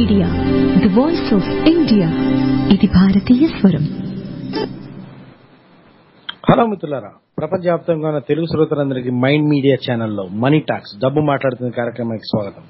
Media the voice of India ఇది భారతీయ స్వరం హలో మిత్రులారా ప్రపంచవ్యాప్తంగా ఉన్న తెలుగు శ్రోతలందరికీ మైండ్ మీడియా ఛానల్లో మనీ టాక్స్ డబ్బు మాట్లాడుతున్న కార్యక్రమానికి స్వాగతం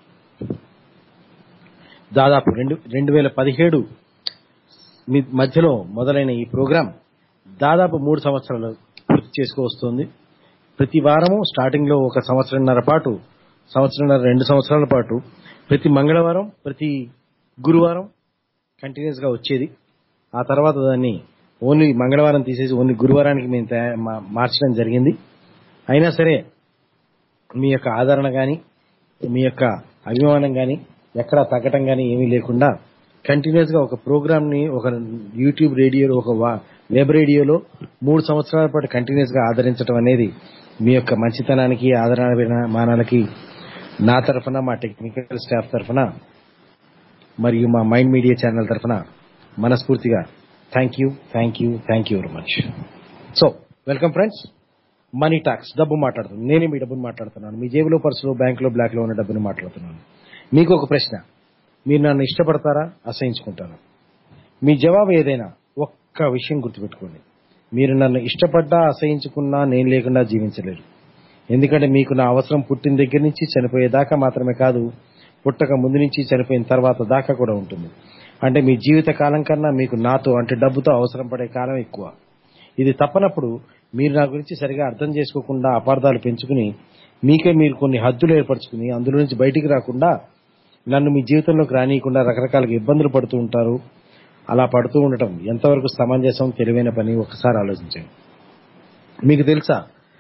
దాదాపు రెండు రెండు వేల పదిహేడు మీ మధ్యలో మొదలైన ఈ ప్రోగ్రాం దాదాపు మూడు సంవత్సరాలు పూర్తి చేసుకువస్తుంది ప్రతి వారము స్టార్టింగ్ లో ఒక సంవత్సరంన్నర పాటు సంవత్సరంన్నర రెండు సంవత్సరాల పాటు ప్రతి మంగళవారం ప్రతి గురువారం కంటిన్యూస్ గా వచ్చేది ఆ తర్వాత దాన్ని ఓన్లీ మంగళవారం తీసేసి ఓన్లీ గురువారానికి మేము తయా- మా- మార్చడం జరిగింది అయినా సరే మీ యొక్క ఆదరణ కానీ మీ యొక్క అభిమానం కానీ ఎక్కడా తగ్గటం కానీ ఏమీ లేకుండా కంటిన్యూస్ గా ఒక ప్రోగ్రామ్ ని ఒక యూట్యూబ్ రేడియోలో ఒక వా- వెబ్ రేడియోలో మూడు సంవత్సరాల పాటు కంటిన్యూస్ గా ఆదరించడం అనేది మీ యొక్క మంచితనానికి ఆదరణ మానాలకి నా తరఫున మా టెక్నికల్ స్టాఫ్ తరఫున మరియు మా మైండ్ మీడియా ఛానల్ తరఫున మనస్ఫూర్తిగా thank you thank you thank you very much so welcome friends money talks డబ్బు మాట్లాడుతున్నాను నేనే మీ డబ్బును మాట్లాడుతున్నాను మీ జేబులో పర్సులో బ్యాంకులో బ్లాక్ లో ఉన్న డబ్బును మాట్లాడుతున్నాను మీకు ఒక ప్రశ్న మీరు నన్ను ఇష్టపడతారా అసహించుకుంటారా మీ జవాబు ఏదైనా ఒక్క విషయం గుర్తుపెట్టుకోండి మీరు నన్ను ఇష్టపడ్డా అసహించుకున్నా నేను లేకుండా జీవించలేరు ఎందుకంటే మీకు నా అవసరం పుట్టిన దగ్గర నుంచి చనిపోయేదాకా మాత్రమే కాదు పుట్టక ముందు నుంచి చనిపోయిన తర్వాత దాకా కూడా ఉంటుంది అంటే మీ జీవిత కాలం కన్నా మీకు నాతో అంటే డబ్బుతో అవసరం పడే కాలం ఎక్కువ ఇది తప్పనప్పుడు మీరు నా గురించి సరిగా అర్థం చేసుకోకుండా అపార్థాలు పెంచుకుని మీకే మీరు కొన్ని హద్దులు ఏర్పరచుకుని అందులో నుంచి బయటికి రాకుండా నన్ను మీ జీవితంలోకి రానియకుండా రకరకాలుగా ఇబ్బందులు పడుతూ ఉంటారు అలా పడుతూ ఉండటం ఎంతవరకు సమంజసం తెలివైన పని ఒకసారి ఆలోచించండి మీకు తెలుసా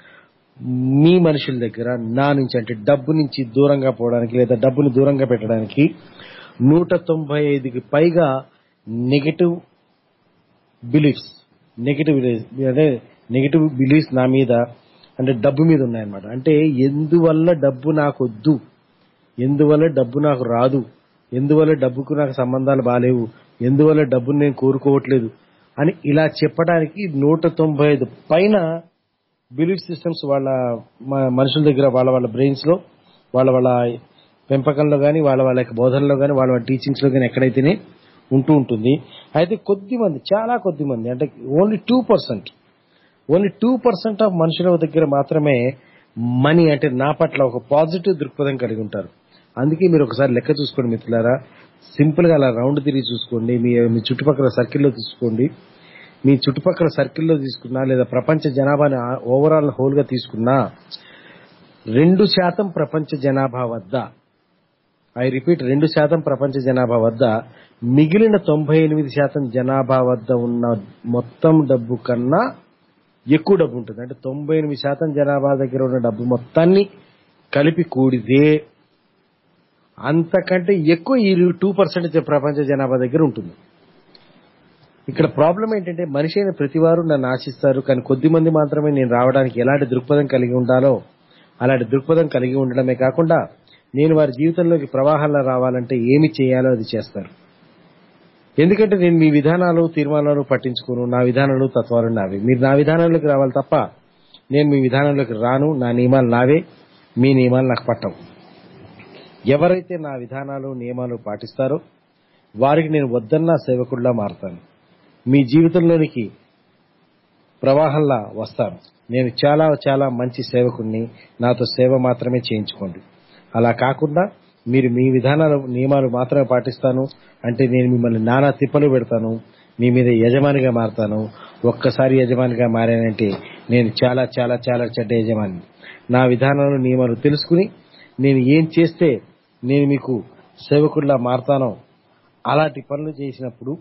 మీ మనుషుల దగ్గర నా నుంచి అంటే డబ్బు నుంచి దూరంగా పోవడానికి లేదా డబ్బుని దూరంగా పెట్టడానికి నూట తొంభై ఐదుకి పైగా నెగటివ్ బిలీఫ్స్ నెగటివ్ అంటే నెగటివ్ బిలీఫ్స్ నా మీద అంటే డబ్బు మీద ఉన్నాయన్నమాట అంటే ఎందువల్ల డబ్బు నాకు వద్దు ఎందువల్ల డబ్బు నాకు రాదు ఎందువల్ల డబ్బుకు నాకు సంబంధాలు బాలేవు ఎందువల్ల డబ్బును నేను కోరుకోవట్లేదు అని ఇలా చెప్పడానికి నూట తొంభై ఐదు పైన బిలీఫ్ సిస్టమ్స్ వాళ్ళ మ- మనుషుల దగ్గర వాళ్ళ వాళ్ళ బ్రెయిన్స్ లో వాళ్ళ వాళ్ళ పెంపకంలో కానీ వాళ్ళ వాళ్ళ యొక్క బోధనలో కానీ వాళ్ళ వాళ్ళ టీచింగ్స్ లో కానీ ఎక్కడైతేనే ఉంటూ ఉంటుంది అయితే కొద్ది మంది చాలా కొద్ది మంది అంటే only two percent only two percent of మనుషుల దగ్గర మాత్రమే మనీ అంటే నా పట్ల ఒక పాజిటివ్ దృక్పథం కలిగి ఉంటారు అందుకే మీరు ఒకసారి లెక్క చూసుకోండి మిత్రులారా సింపుల్ గా అలా రౌండ్ తిరిగి చూసుకోండి మీ మీ చుట్టుపక్కల సర్కిల్లో తీసుకోండి మీ చుట్టుపక్కల సర్కిల్లో తీసుకున్నా లేదా ప్రపంచ జనాభాని ఓవరాల్ హోల్ గా తీసుకున్నా రెండు శాతం ప్రపంచ జనాభా వద్ద ఐ రిపీట్ రెండు శాతం ప్రపంచ జనాభా వద్ద మిగిలిన తొంభై ఎనిమిది శాతం జనాభా వద్ద ఉన్న మొత్తం డబ్బు కన్నా ఎక్కువ డబ్బు ఉంటుంది అంటే తొంభై ఎనిమిది శాతం జనాభా దగ్గర ఉన్న డబ్బు మొత్తాన్ని కలిపి కూడితే అంతకంటే ఎక్కువ ఈ టూ పర్సెంట్ ప్రపంచ జనాభా దగ్గర ఉంటుంది ఇక్కడ ప్రాబ్లం ఏంటంటే మనిషి అయిన ప్రతివారు నన్ను ఆశిస్తారు కానీ కొద్ది మంది మాత్రమే నేను రావడానికి ఎలాంటి దృక్పథం కలిగి ఉండాలో అలాంటి దృక్పథం కలిగి ఉండడమే కాకుండా నేను వారి జీవితంలోకి ప్రవాహంలో రావాలంటే ఏమి చేయాలో అది చేస్తారు ఎందుకంటే నేను మీ విధానాలు తీర్మానాలు పట్టించుకోను నా విధానాలు తత్వాలు నావి మీరు నా విధానంలోకి రావాలి తప్ప నేను మీ విధానంలోకి రాను నా నియమాలు నావే మీ నియమాలు నాకు పట్టవు ఎవరైతే నా విధానాలు నియమాలు పాటిస్తారో వారికి నేను వద్దన్నా సేవకుడిలా మారుతాను మీ జీవితంలోనికి ప్రవాహంలా వస్తాను నేను చాలా చాలా మంచి సేవకుడిని నాతో సేవ మాత్రమే చేయించుకోండి అలా కాకుండా మీరు మీ విధానాలు నియమాలు మాత్రమే పాటిస్తాను అంటే నేను మిమ్మల్ని నానా తిప్పలు పెడతాను మీ మీద యజమానిగా మారతాను ఒక్కసారి యజమానిగా మారానంటే నేను చాలా చాలా చాలా చెడ్డ యజమాని నా విధానాలు నియమాలు తెలుసుకుని నేను ఏం చేస్తే నేను మీకు సేవకుడిలా మారతానో అలాంటి పనులు చేసినప్పుడు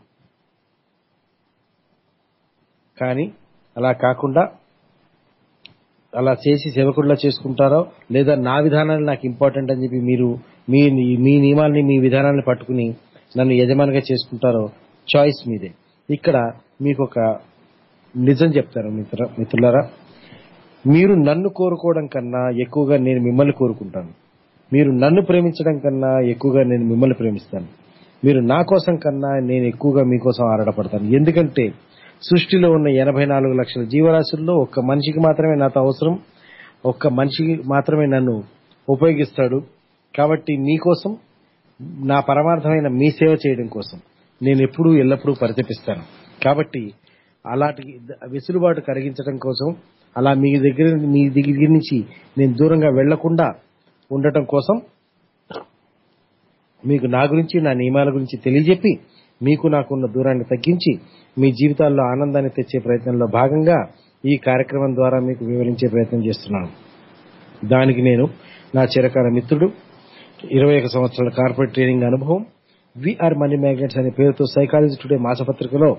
కానీ అలా కాకుండా అలా చేసి సేవకుడిలా చేసుకుంటారో లేదా నా విధానాలు నాకు ఇంపార్టెంట్ అని చెప్పి మీరు మీ మీ నియమాల్ని మీ విధానాన్ని పట్టుకుని నన్ను యజమానిగా చేసుకుంటారో చాయిస్ మీదే ఇక్కడ మీకు ఒక నిజం చెప్తాను మిత్ర మిత్రులారా మీరు నన్ను కోరుకోవడం కన్నా ఎక్కువగా నేను మిమ్మల్ని కోరుకుంటాను మీరు నన్ను ప్రేమించడం కన్నా ఎక్కువగా నేను మిమ్మల్ని ప్రేమిస్తాను మీరు నా కోసం కన్నా నేను ఎక్కువగా మీకోసం ఆరాటపడతాను ఎందుకంటే సృష్టిలో ఉన్న ఎనభై నాలుగు లక్షల జీవరాశుల్లో ఒక్క మనిషికి మాత్రమే నాతో అవసరం ఒక్క మనిషికి మాత్రమే నన్ను ఉపయోగిస్తాడు కాబట్టి మీకోసం నా పరమార్థమైన మీ సేవ చేయడం కోసం నేను ఎప్పుడూ ఎల్లప్పుడూ పరితపిస్తాను కాబట్టి అలాంటి వెసులుబాటు కలిగించడం కోసం అలా మీ దగ్గర మీ దగ్గర నుంచి నేను దూరంగా వెళ్లకుండా ఉండటం కోసం మీకు నా గురించి నా నియమాల గురించి తెలియజెప్పి మీకు నాకున్న దూరాన్ని తగ్గించి మీ జీవితాల్లో ఆనందాన్ని తెచ్చే ప్రయత్నంలో భాగంగా ఈ కార్యక్రమం ద్వారా మీకు వివరించే ప్రయత్నం చేస్తున్నాను దానికి నేను నా చిరకాల మిత్రుడు ఇరవై ఒక సంవత్సరాల కార్పొరేట్ ట్రైనింగ్ అనుభవం విఆర్ మనీ మ్యాగ్నెట్స్ అనే పేరుతో సైకాలజీ టుడే మాసపత్రికలో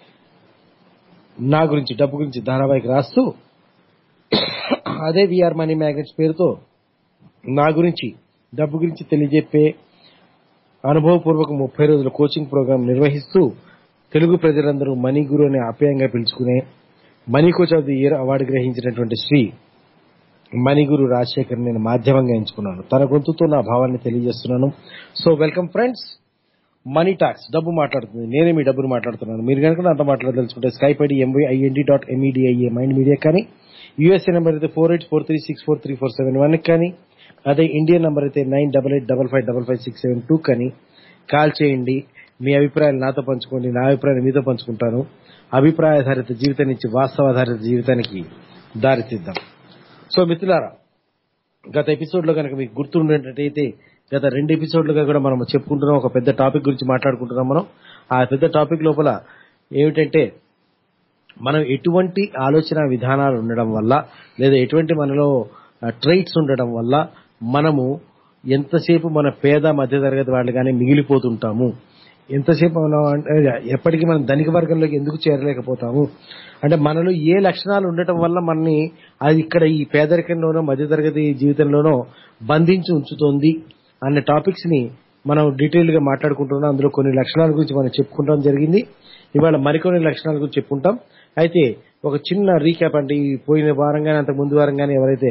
నా గురించి డబ్బు గురించి ధారావాహిక రాస్తూ అదే విఆర్ మనీ మ్యాగ్నెట్స్ పేరుతో నా గురించి డబ్బు గురించి తెలియజెప్పే అనుభవపూర్వక ముప్పై రోజుల కోచింగ్ ప్రోగ్రాం నిర్వహిస్తూ తెలుగు ప్రజలందరూ మనీ గురు అనే ఆప్యాయంగా పిలుచుకునే money coach of the year award గ్రహించినటువంటి శ్రీ మణిగురు రాజశేఖర్ నేను మాధ్యమంగా ఎంచుకున్నాను తన గొంతుతో నా భావాన్ని తెలియజేస్తున్నాను so welcome friends money talks డబ్బు మాట్లాడుతుంది నేనే మీ డబ్బును మాట్లాడుతున్నాను మీరు కనుక నాతో మాట్లాడదలుచుకుంటే Skype ID M Y I N D dot M E D I A mind media కానీ యూఎస్ఏ నెంబర్ అయితే four eight four three six four three four seven one కానీ అదే ఇండియన్ నంబర్ అయితే nine double eight double five double five six seven two కానీ call చేయండి మీ అభిప్రాయాలు నాతో పంచుకోండి నా అభిప్రాయాలు మీతో పంచుకుంటాను అభిప్రాయాధారిత జీవితం నుంచి వాస్తవాధారిత జీవితానికి దారితీద్దాం సో మిత్రులారా గత ఎపిసోడ్ లో కనుక మీకు గుర్తుండేటట్టయితే గత రెండు ఎపిసోడ్లుగా కూడా మనం చెప్పుకుంటున్నాం ఒక పెద్ద టాపిక్ గురించి మాట్లాడుకుంటున్నాం మనం ఆ పెద్ద టాపిక్ లోపల ఏమిటంటే మనం ఎటువంటి ఆలోచన విధానాలు ఉండడం వల్ల లేదా ఎటువంటి మనలో ట్రైట్స్ ఉండడం వల్ల మనము ఎంతసేపు మన పేద మధ్యతరగతి వాళ్ళు కానీ మిగిలిపోతుంటాము ఎంతసేపు మనం అంటే ఎప్పటికీ మనం ధనిక వర్గంలోకి ఎందుకు చేరలేకపోతాము అంటే మనలో ఏ లక్షణాలు ఉండటం వల్ల మనని అది ఇక్కడ ఈ పేదరికంలోనో మధ్యతరగతి జీవితంలోనో బంధించి ఉంచుతోంది అనే టాపిక్స్ ని మనం డీటెయిల్ గా మాట్లాడుకుంటున్నాం అందులో కొన్ని లక్షణాల గురించి మనం చెప్పుకుంటాం జరిగింది ఇవాళ మరికొన్ని లక్షణాల గురించి చెప్పుకుంటాం అయితే ఒక చిన్న రీక్యాప్ అంటే ఈ పోయిన వారం కానీ అంతకు ముందు వారం కానీ ఎవరైతే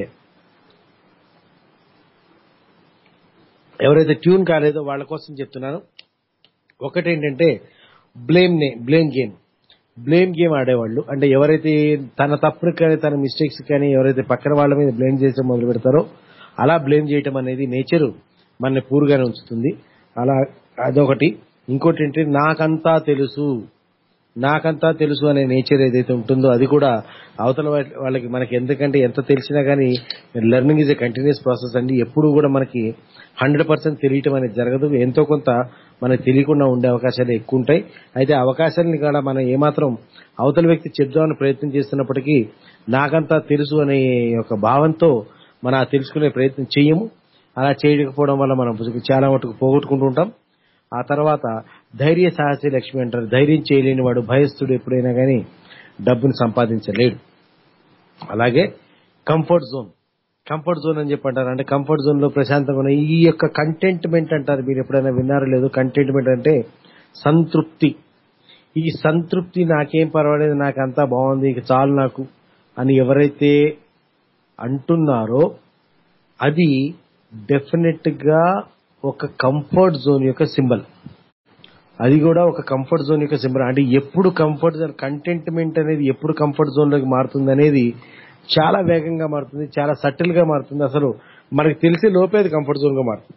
ఎవరైతే ట్యూన్ కాలేదో వాళ్ళ కోసం చెప్తున్నాను ఒకటేంటంటే బ్లేమ్ నే బ్లేమ్ గేమ్ బ్లేమ్ గేమ్ ఆడేవాళ్ళు అంటే ఎవరైతే తన తప్పును కానీ తన మిస్టేక్స్ కానీ ఎవరైతే పక్కన వాళ్ళ మీద బ్లేమ్ చేయడం మొదలు పెడతారో అలా బ్లేమ్ చేయటం అనేది నేచర్ మన పూరుగానే ఉంచుతుంది అలా అదొకటి ఇంకోటి ఏంటి నాకంతా తెలుసు నాకంతా తెలుసు అనే నేచర్ ఏదైతే ఉంటుందో అది కూడా అవతల వాళ్ళ- వాళ్ళకి మనకి ఎందుకంటే ఎంత తెలిసినా కానీ learning is a continuous process అండి ఎప్పుడు కూడా మనకి హండ్రెడ్ పర్సెంట్ తెలియటం అనేది జరగదు ఎంతో కొంత మనకు తెలియకుండా ఉండే అవకాశాలు ఎక్కువ ఉంటాయి అయితే ఆ అవకాశాలని కూడా మనం ఏమాత్రం అవతల వ్యక్తి చెప్దామని ప్రయత్నం చేస్తున్నప్పటికీ నాకంతా తెలుసు అనే ఒక భావంతో మనం ఆ తెలుసుకునే ప్రయత్నం చేయము అలా చేయకపోవడం వల్ల మనం చాలా మటుకు పోగొట్టుకుంటూ ఉంటాం ఆ తర్వాత ధైర్య సాహసి లక్ష్మి అంటారు ధైర్యం చేయలేని వాడు భయస్థుడు ఎప్పుడైనా కానీ డబ్బును సంపాదించలేడు అలాగే కంఫర్ట్ జోన్ కంఫర్ట్ జోన్ అని చెప్పి అంటారు అంటే కంఫర్ట్ జోన్ లో ప్రశాంతంగా ఉన్న ఈ యొక్క కంటెంట్మెంట్ అంటారు మీరు ఎప్పుడైనా విన్నారో లేదో కంటెంట్మెంట్ అంటే సంతృప్తి ఈ సంతృప్తి నాకేం పర్వాలేదు నాకు అంతా బాగుంది ఇక చాలు నాకు అని ఎవరైతే అంటున్నారో అది డెఫినెట్ గా ఒక కంఫర్ట్ జోన్ యొక్క సింబల్ అది కూడా ఒక కంఫర్ట్ జోన్ యొక్క సింబల్ అంటే ఎప్పుడు కంఫర్ట్ జోన్ కంటెంట్మెంట్ అనేది ఎప్పుడు కంఫర్ట్ జోన్ లోకి మారుతుంది అనేది చాలా వేగంగా మారుతుంది చాలా సటిల్ గా మారుతుంది అసలు మనకి తెలిసే లోపే అది కంఫర్ట్ జోన్ గా మారుతుంది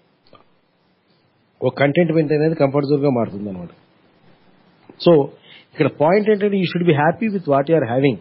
ఒక కంటెంట్మెంట్ అనేది కంఫర్ట్ జోన్ గా మారుతుంది అనమాట సో ఇక్కడ పాయింట్ ఏంటంటే you should be happy with what are having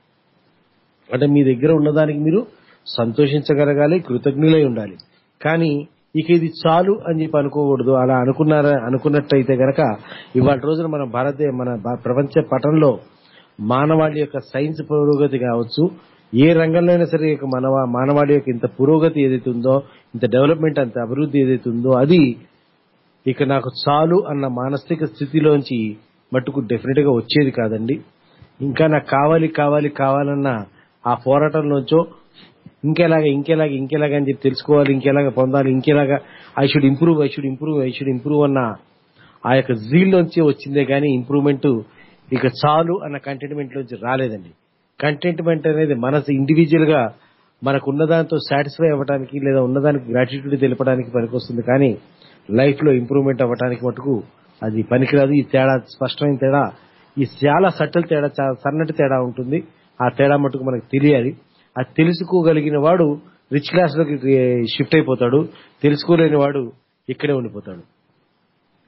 అంటే మీ దగ్గర ఉన్నదానికి మీరు సంతోషించగలగాలి కృతజ్ఞులై ఉండాలి కానీ ఇక ఇది చాలు అని చెప్పి అనుకోకూడదు అలా అనుకున్నారా అనుకున్నట్టయితే గనక ఇవాళ రోజున మన భారతీయ మన భా- ప్రపంచ పటంలో మానవాళి యొక్క సైన్స్ పురోగతి కావచ్చు ఏ రంగంలో అయినా సరే ఇక మనవ మానవాళి యొక్క ఇంత పురోగతి ఏదైతే ఉందో ఇంత డెవలప్మెంట్ అంత అభివృద్ధి ఏదైతే ఉందో అది ఇక నాకు చాలు అన్న మానసిక స్థితిలోంచి మట్టుకు డెఫినెట్ గా వచ్చేది కాదండి ఇంకా నాకు కావాలి కావాలి కావాలన్న ఆ పోరాటంలోంచో ఇంకెలాగా ఇంకెలాగా ఇంకెలాగా అని చెప్పి తెలుసుకోవాలి ఇంకెలాగా పొందాలి ఇంకెలాగా I should improve I should improve I should improve అన్న ఆ యొక్క జీల్లోంచి వచ్చిందే కానీ ఇంప్రూవ్మెంట్ ఇక చాలు అన్న కంటెంట్మెంట్ లోంచి రాలేదండి కంటెంట్మెంట్ అనేది మనసు ఇండివిజువల్ గా మనకు ఉన్నదానితో సాటిస్ఫై అవ్వడానికి లేదా ఉన్నదానికి గ్రాటిట్యూడ్ తెలపడానికి పనికొస్తుంది కానీ లైఫ్ లో ఇంప్రూవ్మెంట్ అవ్వడానికి మటుకు అది పనికిరాదు ఈ తేడా స్పష్టమైన తేడా ఈ చాలా సట్టల తేడా చాలా సన్నటి తేడా ఉంటుంది ఆ తేడా మటుకు మనకు తెలియాలి అది తెలుసుకోగలిగిన వాడు రిచ్ క్లాస్ లోకి షిఫ్ట్ అయిపోతాడు తెలుసుకోలేని వాడు ఇక్కడే ఉండిపోతాడు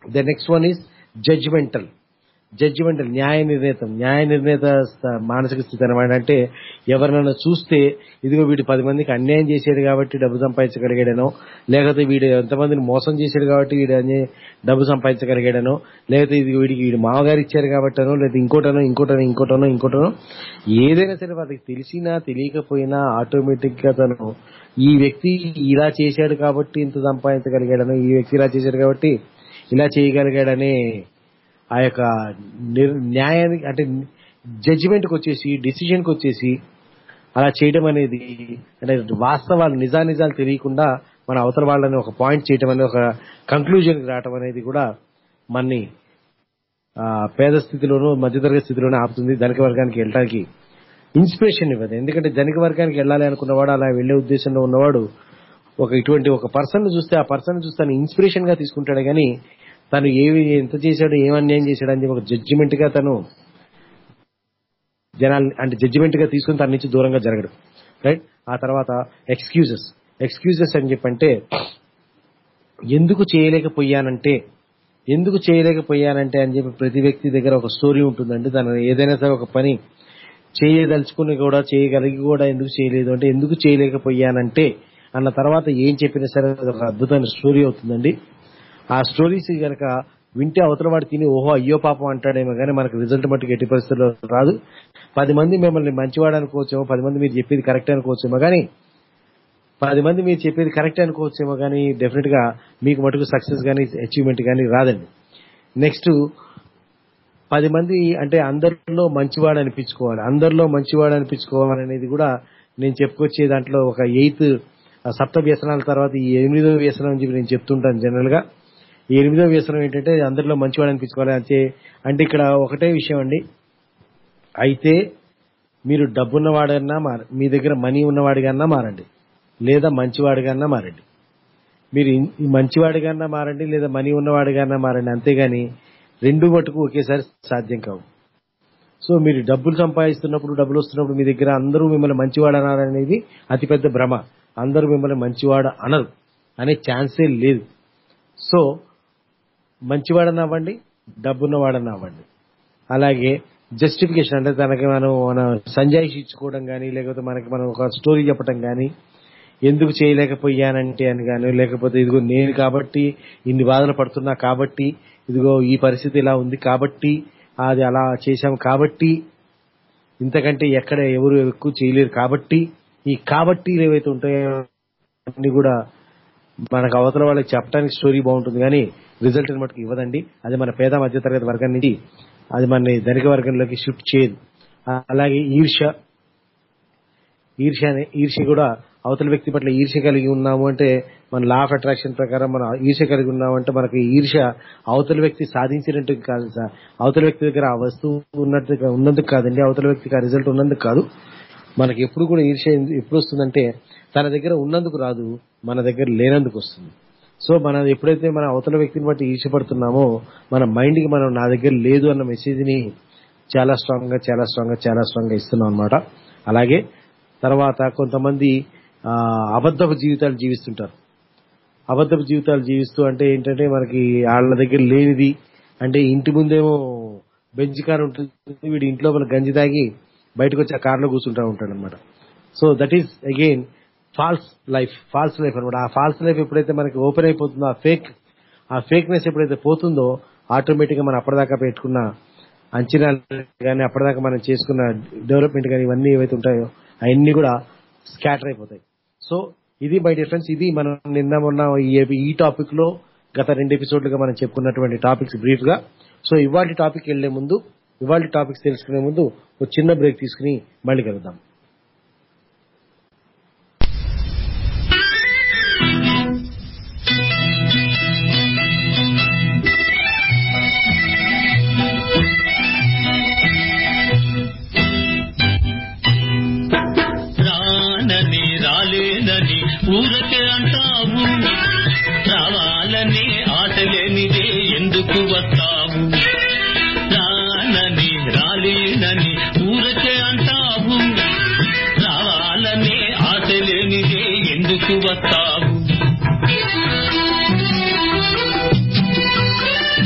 the next one is judgemental judgemental న్యాయ నిర్ణేతం న్యాయ నిర్ణేత స్థ- మానసిక స్థితి అనమాట అంటే ఎవరినైనా చూస్తే ఇదిగో వీడు పది మందికి అన్యాయం చేశాడు కాబట్టి డబ్బు సంపాదించగలిగాడనో లేకపోతే వీడు ఎంతమందిని మోసం చేశాడు కాబట్టి వీడు అన్య- డబ్బు సంపాదించగలిగాడనో లేకపోతే ఇది వీడికి వీడు మామగారు ఇచ్చారు కాబట్టనో లేదా ఇంకోటనో ఇంకోటనో ఇంకోటనో ఇంకోటనో ఏదైనా సరే వాళ్ళకి తెలిసినా తెలియకపోయినా ఆటోమేటిక్ గా తను ఈ వ్యక్తి ఇలా చేశాడు కాబట్టి ఇంత సంపాదించగలిగాడనో ఈ వ్యక్తి ఇలా చేశాడు కాబట్టి ఇలా చేయగలిగాడనే ఆ యొక్క నిర్- న్యాయానికి అంటే జడ్జిమెంట్కి వచ్చేసి డిసిషన్కి వచ్చేసి అలా చేయడం అనేది అంటే వాస్తవాలు నిజానిజాలు తెలియకుండా మన అవతల వాళ్ళని ఒక పాయింట్ చేయడం అనేది ఒక కంక్లూజన్కి రావడం అనేది కూడా మనని ఆ, పేద స్థితిలోనూ మధ్యతరగతి స్థితిలోనూ ఆపుతుంది ధనిక వర్గానికి వెళ్ళడానికి ఇన్స్పిరేషన్ ఇవ్వదు ఎందుకంటే ధనిక వర్గానికి వెళ్ళాలి అనుకున్నవాడు అలా వెళ్లే ఉద్దేశంలో ఉన్నవాడు ఒక ఇటువంటి ఒక పర్సన్ చూస్తే ఆ పర్సన్ చూస్తే తను ఇన్స్పిరేషన్ గా తీసుకుంటాడు కానీ తను ఏవి ఎంత చేశాడు ఏం అన్యాయం చేశాడు అని చెప్పి ఒక జడ్జిమెంట్ గా తను జనాలు అంటే జడ్జిమెంట్ గా తీసుకుని తన నుంచి దూరంగా జరగడు రైట్ ఆ తర్వాత ఎక్స్క్యూజెస్ ఎక్స్క్యూజెస్ అని చెప్పంటే ఎందుకు చేయలేకపోయానంటే ఎందుకు చేయలేకపోయానంటే అని చెప్పి ప్రతి వ్యక్తి దగ్గర ఒక స్టోరీ ఉంటుందండి తను ఏదైనా సరే ఒక పని చేయదలుచుకుని కూడా చేయగలిగి కూడా ఎందుకు చేయలేదు అంటే ఎందుకు చేయలేకపోయానంటే అన్న తర్వాత ఏం చెప్పినా సరే అది ఒక అద్భుతమైన స్టోరీ అవుతుందండి ఆ స్టోరీస్ గనక వింటే అవతల వాడు తిని ఓహో అయ్యో పాపం అంటాడేమో కానీ మనకు రిజల్ట్ మట్టుకు ఎట్టి పరిస్థితుల్లో రాదు పది మంది మిమ్మల్ని మంచివాడు అనుకోవచ్చేమో పది మంది మీరు చెప్పేది కరెక్ట్ అనుకోవచ్చేమో కానీ పది మంది మీరు చెప్పేది కరెక్ట్ అనుకోవచ్చేమో కానీ డెఫినెట్ గా మీకు మటుకు సక్సెస్ కానీ అచీవ్మెంట్ కానీ రాదండి నెక్స్ట్ పది మంది అంటే అందరిలో మంచివాడు అనిపించుకోవాలి అందరిలో మంచివాడు అనిపించుకోవాలి అనేది కూడా నేను చెప్పుకొచ్చే దాంట్లో ఒక ఎయిత్ సప్త వ్యసనాల తర్వాత ఈ ఎనిమిదో వ్యసనం అని చెప్పి నేను చెప్తుంటాను జనరల్ గా ఈ ఎనిమిదో వ్యసనం ఏంటంటే అందరిలో మంచివాడు అనిపించుకోవాలి అంటే అంటే ఇక్కడ ఒకటే విషయం అండి అయితే మీరు డబ్బున్నవాడన్నా మార మీ దగ్గర మనీ ఉన్నవాడిగాన్నా మారండి లేదా మంచివాడిగాన్నా మారండి మీరు ఇన్- ఈ మంచివాడిగాన్నా మారండి లేదా మనీ ఉన్నవాడిగాన్నా మారండి అంతేగాని రెండు మటుకు ఒకేసారి సాధ్యం కావు సో మీరు డబ్బులు సంపాదిస్తున్నప్పుడు డబ్బులు వస్తున్నప్పుడు మీ దగ్గర అందరూ మిమ్మల్ని మంచివాడు అనాలనేది అతిపెద్ద భ్రమ అందరూ మిమ్మల్ని మంచివాడు అనరు అనే ఛాన్సే లేదు సో మంచివాడని అవ్వండి డబ్బున్నవాడని అవ్వండి అలాగే జస్టిఫికేషన్ అంటే తనకి మనం మన సంజాయిషి ఇచ్చుకోవడం కానీ లేకపోతే మనకి మనం ఒక స్టోరీ చెప్పడం కానీ ఎందుకు చేయలేకపోయానంటే అని కానీ లేకపోతే ఇదిగో నేను కాబట్టి ఇన్ని బాధలు పడుతున్నా కాబట్టి ఇదిగో ఈ పరిస్థితి ఇలా ఉంది కాబట్టి అది అలా చేశాం కాబట్టి ఇంతకంటే ఎక్కడ ఎవరు ఎక్కువ చేయలేరు కాబట్టి ఈ కాబట్టి ఏవైతే ఉంటాయో అన్ని కూడా మనకు అవతల వాళ్ళకి చెప్పడానికి స్టోరీ బాగుంటుంది కానీ రిజల్ట్ మటుకు ఇవ్వదండి అది మన పేద మధ్య తరగతి వర్గం నుంచి అది మన ధనిక వర్గంలోకి షిఫ్ట్ చేయదు ఆ- అలాగే ఈర్ష ఈర్ష అనే ఈర్ష కూడా అవతల వ్యక్తి పట్ల ఈర్ష కలిగి ఉన్నాము అంటే మన లా ఆఫ్ అట్రాక్షన్ ప్రకారం మనం ఈర్ష కలిగి ఉన్నాము అంటే మనకి ఈర్ష అవతల వ్యక్తి సాధించినట్టు కాదు సార్ అవతల వ్యక్తి దగ్గర ఆ వస్తువు ఉన్నట్టు ఉన్నందుకు కాదండి అవతల వ్యక్తికి ఆ రిజల్ట్ ఉన్నందుకు కాదు మనకి ఎప్పుడు కూడా ఈర్ష ఎందు- ఎప్పుడు వస్తుందంటే తన దగ్గర ఉన్నందుకు రాదు మన దగ్గర లేనందుకు వస్తుంది సో మనం ఎప్పుడైతే మన అవతల వ్యక్తిని బట్టి ఈర్షపడుతున్నామో మన మైండ్ కి మనం నా దగ్గర లేదు అన్న మెసేజ్ ని చాలా స్ట్రాంగ్ గా చాలా స్ట్రాంగ్ గా చాలా స్ట్రాంగ్ గా ఇస్తున్నాం అనమాట అలాగే తర్వాత కొంతమంది ఆ, అబద్ధపు జీవితాలు జీవిస్తుంటారు అబద్ధపు జీవితాలు జీవిస్తూ అంటే ఏంటంటే మనకి వాళ్ళ దగ్గర లేనిది అంటే ఇంటి ముందేమో బెంచ్ కార్ ఉంటుంది వీడి ఇంట్లో మన గంజి తాగి బయటకు వచ్చి ఆ కార్లో కూర్చుంటా ఉంటాడు అనమాట so that is again false life false life అనమాట ఆ ఫాల్స్ లైఫ్ ఎప్పుడైతే మనకి ఓపెన్ అయిపోతుందో ఆ ఫేక్ ఆ ఫేక్నెస్ ఎప్పుడైతే పోతుందో ఆటోమేటిక్ గా మనం అప్పటిదాకా పెట్టుకున్న అంచనాలు కానీ అప్పటిదాకా మనం చేసుకున్న డెవలప్మెంట్ కానీ ఇవన్నీ ఏవైతే ఉంటాయో అవన్నీ కూడా స్కాటర్ అయిపోతాయి సో ఇది బై డిఫరెన్స్ ఇది మనం నిన్న మొన్న ఈ- ఈ టాపిక్ లో గత రెండు ఎపిసోడ్లుగా మనం చెప్పుకున్నటువంటి టాపిక్స్ బ్రీఫ్ గా సో ఇవాళ టాపిక్ వెళ్లే ముందు ఇవాళ టాపిక్స్ తెలుసుకునే ముందు ఒక చిన్న బ్రేక్ తీసుకుని మళ్ళీ కలుద్దాం రానని రాలేనని ఊరకే అంటావు రావాలని ఆశ లేనిదే ఎందుకు వస్తావు రానని రాలేనని ఊరకే అంటావు రావాలని ఆశ లేనిదే ఎందుకు వస్తావు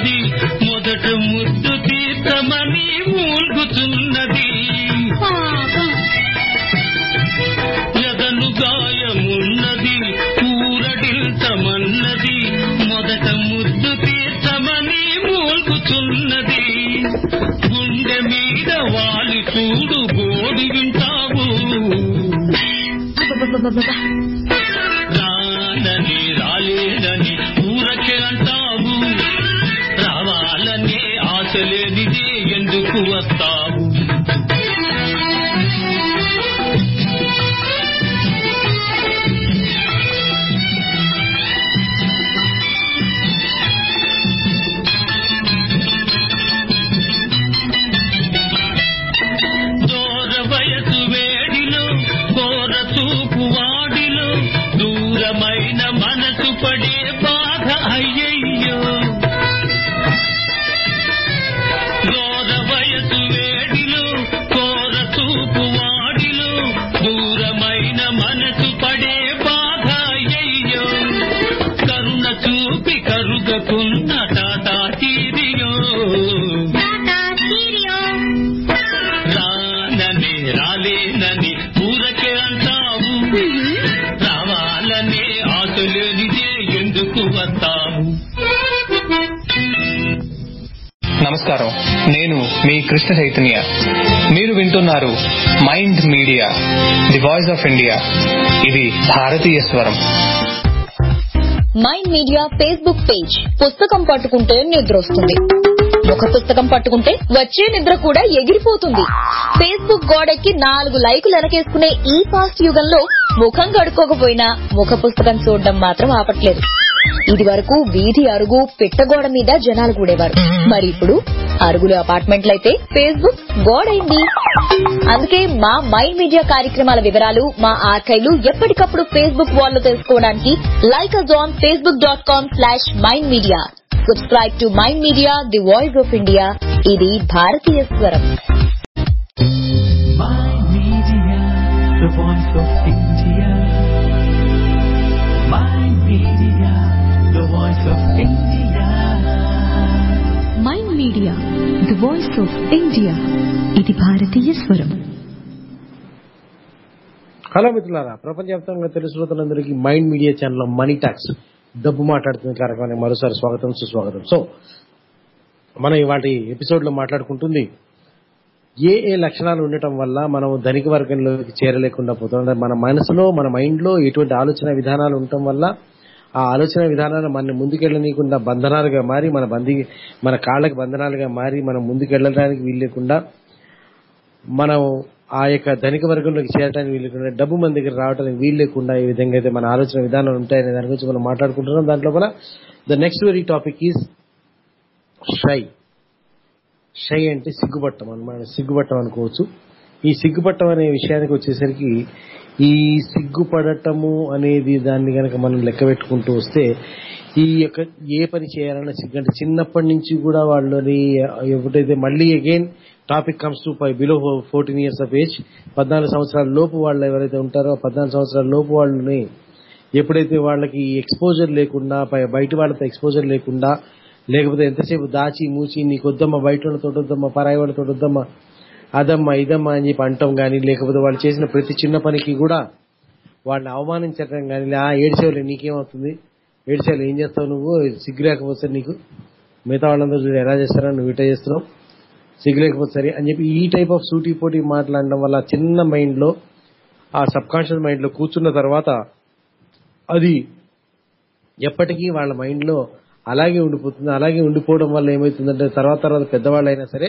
తీర్చమన్నది మొదట ముద్దు తీర్చమని మూల్గుతున్నది ఎదను గాయమున్నది కూరడిల్చమన్నది మొదట ముద్దు తీర్చమని మూల్గుతున్నది గుండె మీద వాలి చూడు గోడు వింటావు రానని రాలేదని ఊరకే అంటావు రావాలనే ఆశ లేనిదే ఎందుకు వస్తావు దూర వయసు వేడిలో కోర చూపు వాడిలో దూరమైన మనసు పడే బాధ అయ్యయ్యో దూర వయసు వేడిలో కోర చూపు వాడిలో దూరమైన మనసు పడే బాధ అయ్యయ్యో కరుణ చూపి కరుగకున్న టాటా తీరియో రానని రాలేనని ఊరకే అంటావు రావాలనే ఆశ లేనిదే ఎందుకు వస్తావు నమస్కారం నేను మీ కృష్ణ చైతన్య మీరు వింటున్నారు mind media the voice of India ఇది భారతీయ స్వరం మైండ్ మీడియా ఫేస్బుక్ పేజ్ పుస్తకం పట్టుకుంటే నిద్ర వస్తుంది ఒక పుస్తకం పట్టుకుంటే వచ్చే నిద్ర కూడా ఎగిరిపోతుంది ఫేస్బుక్ గోడెక్కి నాలుగు లైకులు వెనకేసుకునే ఈ ఫాస్ట్ యుగంలో ముఖం కడుక్కోకపోయినా ముఖ పుస్తకం చూడడం మాత్రం ఆపట్లేదు ఇది వరకు వీధి అరుగు పిట్టగోడ మీద జనాలు కూడేవారు మరి ఇప్పుడు అరుగులు అపార్ట్మెంట్లయితే ఫేస్బుక్ గోడైంది అందుకే మా మైండ్ మీడియా కార్యక్రమాల వివరాలు మా ఆర్కైవ్లు ఎప్పటికప్పుడు ఫేస్బుక్ వాల్లో తెలుసుకోవడానికి like us on Facebook dot com slash mind media subscribe to mind media the voice of India ఇది భారతీయ స్వరం My Media, the voice of India. My Media, the voice of India. Mind media the voice of India ఇది భారతీయ స్వరం hello మిత్రులారా ప్రపంచవ్యాప్తంగా తెలుసుకున్నందరికీ mind media channel money talks డబ్బు మాట్లాడుతున్న కార్యక్రమానికి మరోసారి స్వాగతం సుస్వాగతం సో మనం ఇవాటి ఎపిసోడ్ లో మాట్లాడుకుంటుంది ఏ ఏ లక్షణాలు ఉండటం వల్ల మనం ధనిక వర్గంలోకి చేరలేకుండా పోతుంది మన మనసులో మన మైండ్ లో ఎటువంటి ఆలోచన విధానాలు ఉండటం వల్ల ఆ ఆలోచన విధానాలు మన ముందుకెళ్ళనీయకుండా బంధనాలుగా మారి మన బంది మన కాళ్ళకి బంధనాలుగా మారి మనం ముందుకెళ్ళడానికి వీలు లేకుండా మనం ఆ యొక్క ధనిక వర్గంలోకి చేరడానికి వీలు లేకుండా డబ్బు మన దగ్గర రావడానికి వీలు లేకుండా ఈ విధంగా అయితే మన ఆలోచన విధానాలు ఉంటాయనే దాని గురించి మనం మాట్లాడుకుంటున్నాం దాంట్లో కూడా the next very topic is shy shy అంటే సిగ్గుపట్టం అనమాట సిగ్గుపట్టం అనుకోవచ్చు ఈ సిగ్గుపట్టం అనే విషయానికి వచ్చేసరికి ఈ సిగ్గుపడటము అనేది దాన్ని కనుక మనం లెక్క పెట్టుకుంటూ వస్తే ఈ యొక్క ఏ పని చేయాలన్నా సిగ్గు అంటే చిన్నప్పటి నుంచి కూడా వాళ్ళని ఎప్పుడైతే మళ్ళీ again topic comes to below fourteen years of age పద్నాలుగు సంవత్సరాల లోపు వాళ్ళు ఎవరైతే ఉంటారో పద్నాలుగు సంవత్సరాల లోపు వాళ్ళని ఎప్పుడైతే వాళ్ళకి ఎక్స్పోజర్ లేకుండా పై- బయట వాళ్ళతో ఎక్స్పోజర్ లేకుండా లేకపోతే ఎంతసేపు దాచి మూచి నీకు వద్దమ్మా బయట వాళ్ళతో వద్దమ్మా పరాయి వాళ్ళతో వద్దమ్మా అదమ్మా ఇదమ్మా అని చెప్పి అంటాం కానీ లేకపోతే వాళ్ళు చేసిన ప్రతి చిన్న పనికి కూడా వాళ్ళని అవమానించడం కానీ ఆ ఏడ్చేవాళ్ళు నీకేమవుతుంది ఏడ్చేవాళ్ళు ఏం చేస్తావు నువ్వు సిగ్గు లేకపోతే నీకు మిగతా వాళ్ళందరూ చూడు ఎలా చేస్తారా నువ్వు ఇట చేస్తున్నావు సిగ్గు లేకపోతే సరే అని చెప్పి ఈ టైప్ ఆఫ్ సూటీ పోటీ మాట్లాడడం వల్ల ఆ చిన్న మైండ్ లో ఆ సబ్ కాన్షియస్ మైండ్ లో కూర్చున్న తర్వాత అది ఎప్పటికీ వాళ్ళ మైండ్ లో అలాగే ఉండిపోతుంది అలాగే ఉండిపోవడం వల్ల ఏమవుతుందంటే తర్వాత తర్వాత పెద్దవాళ్ళు అయినా సరే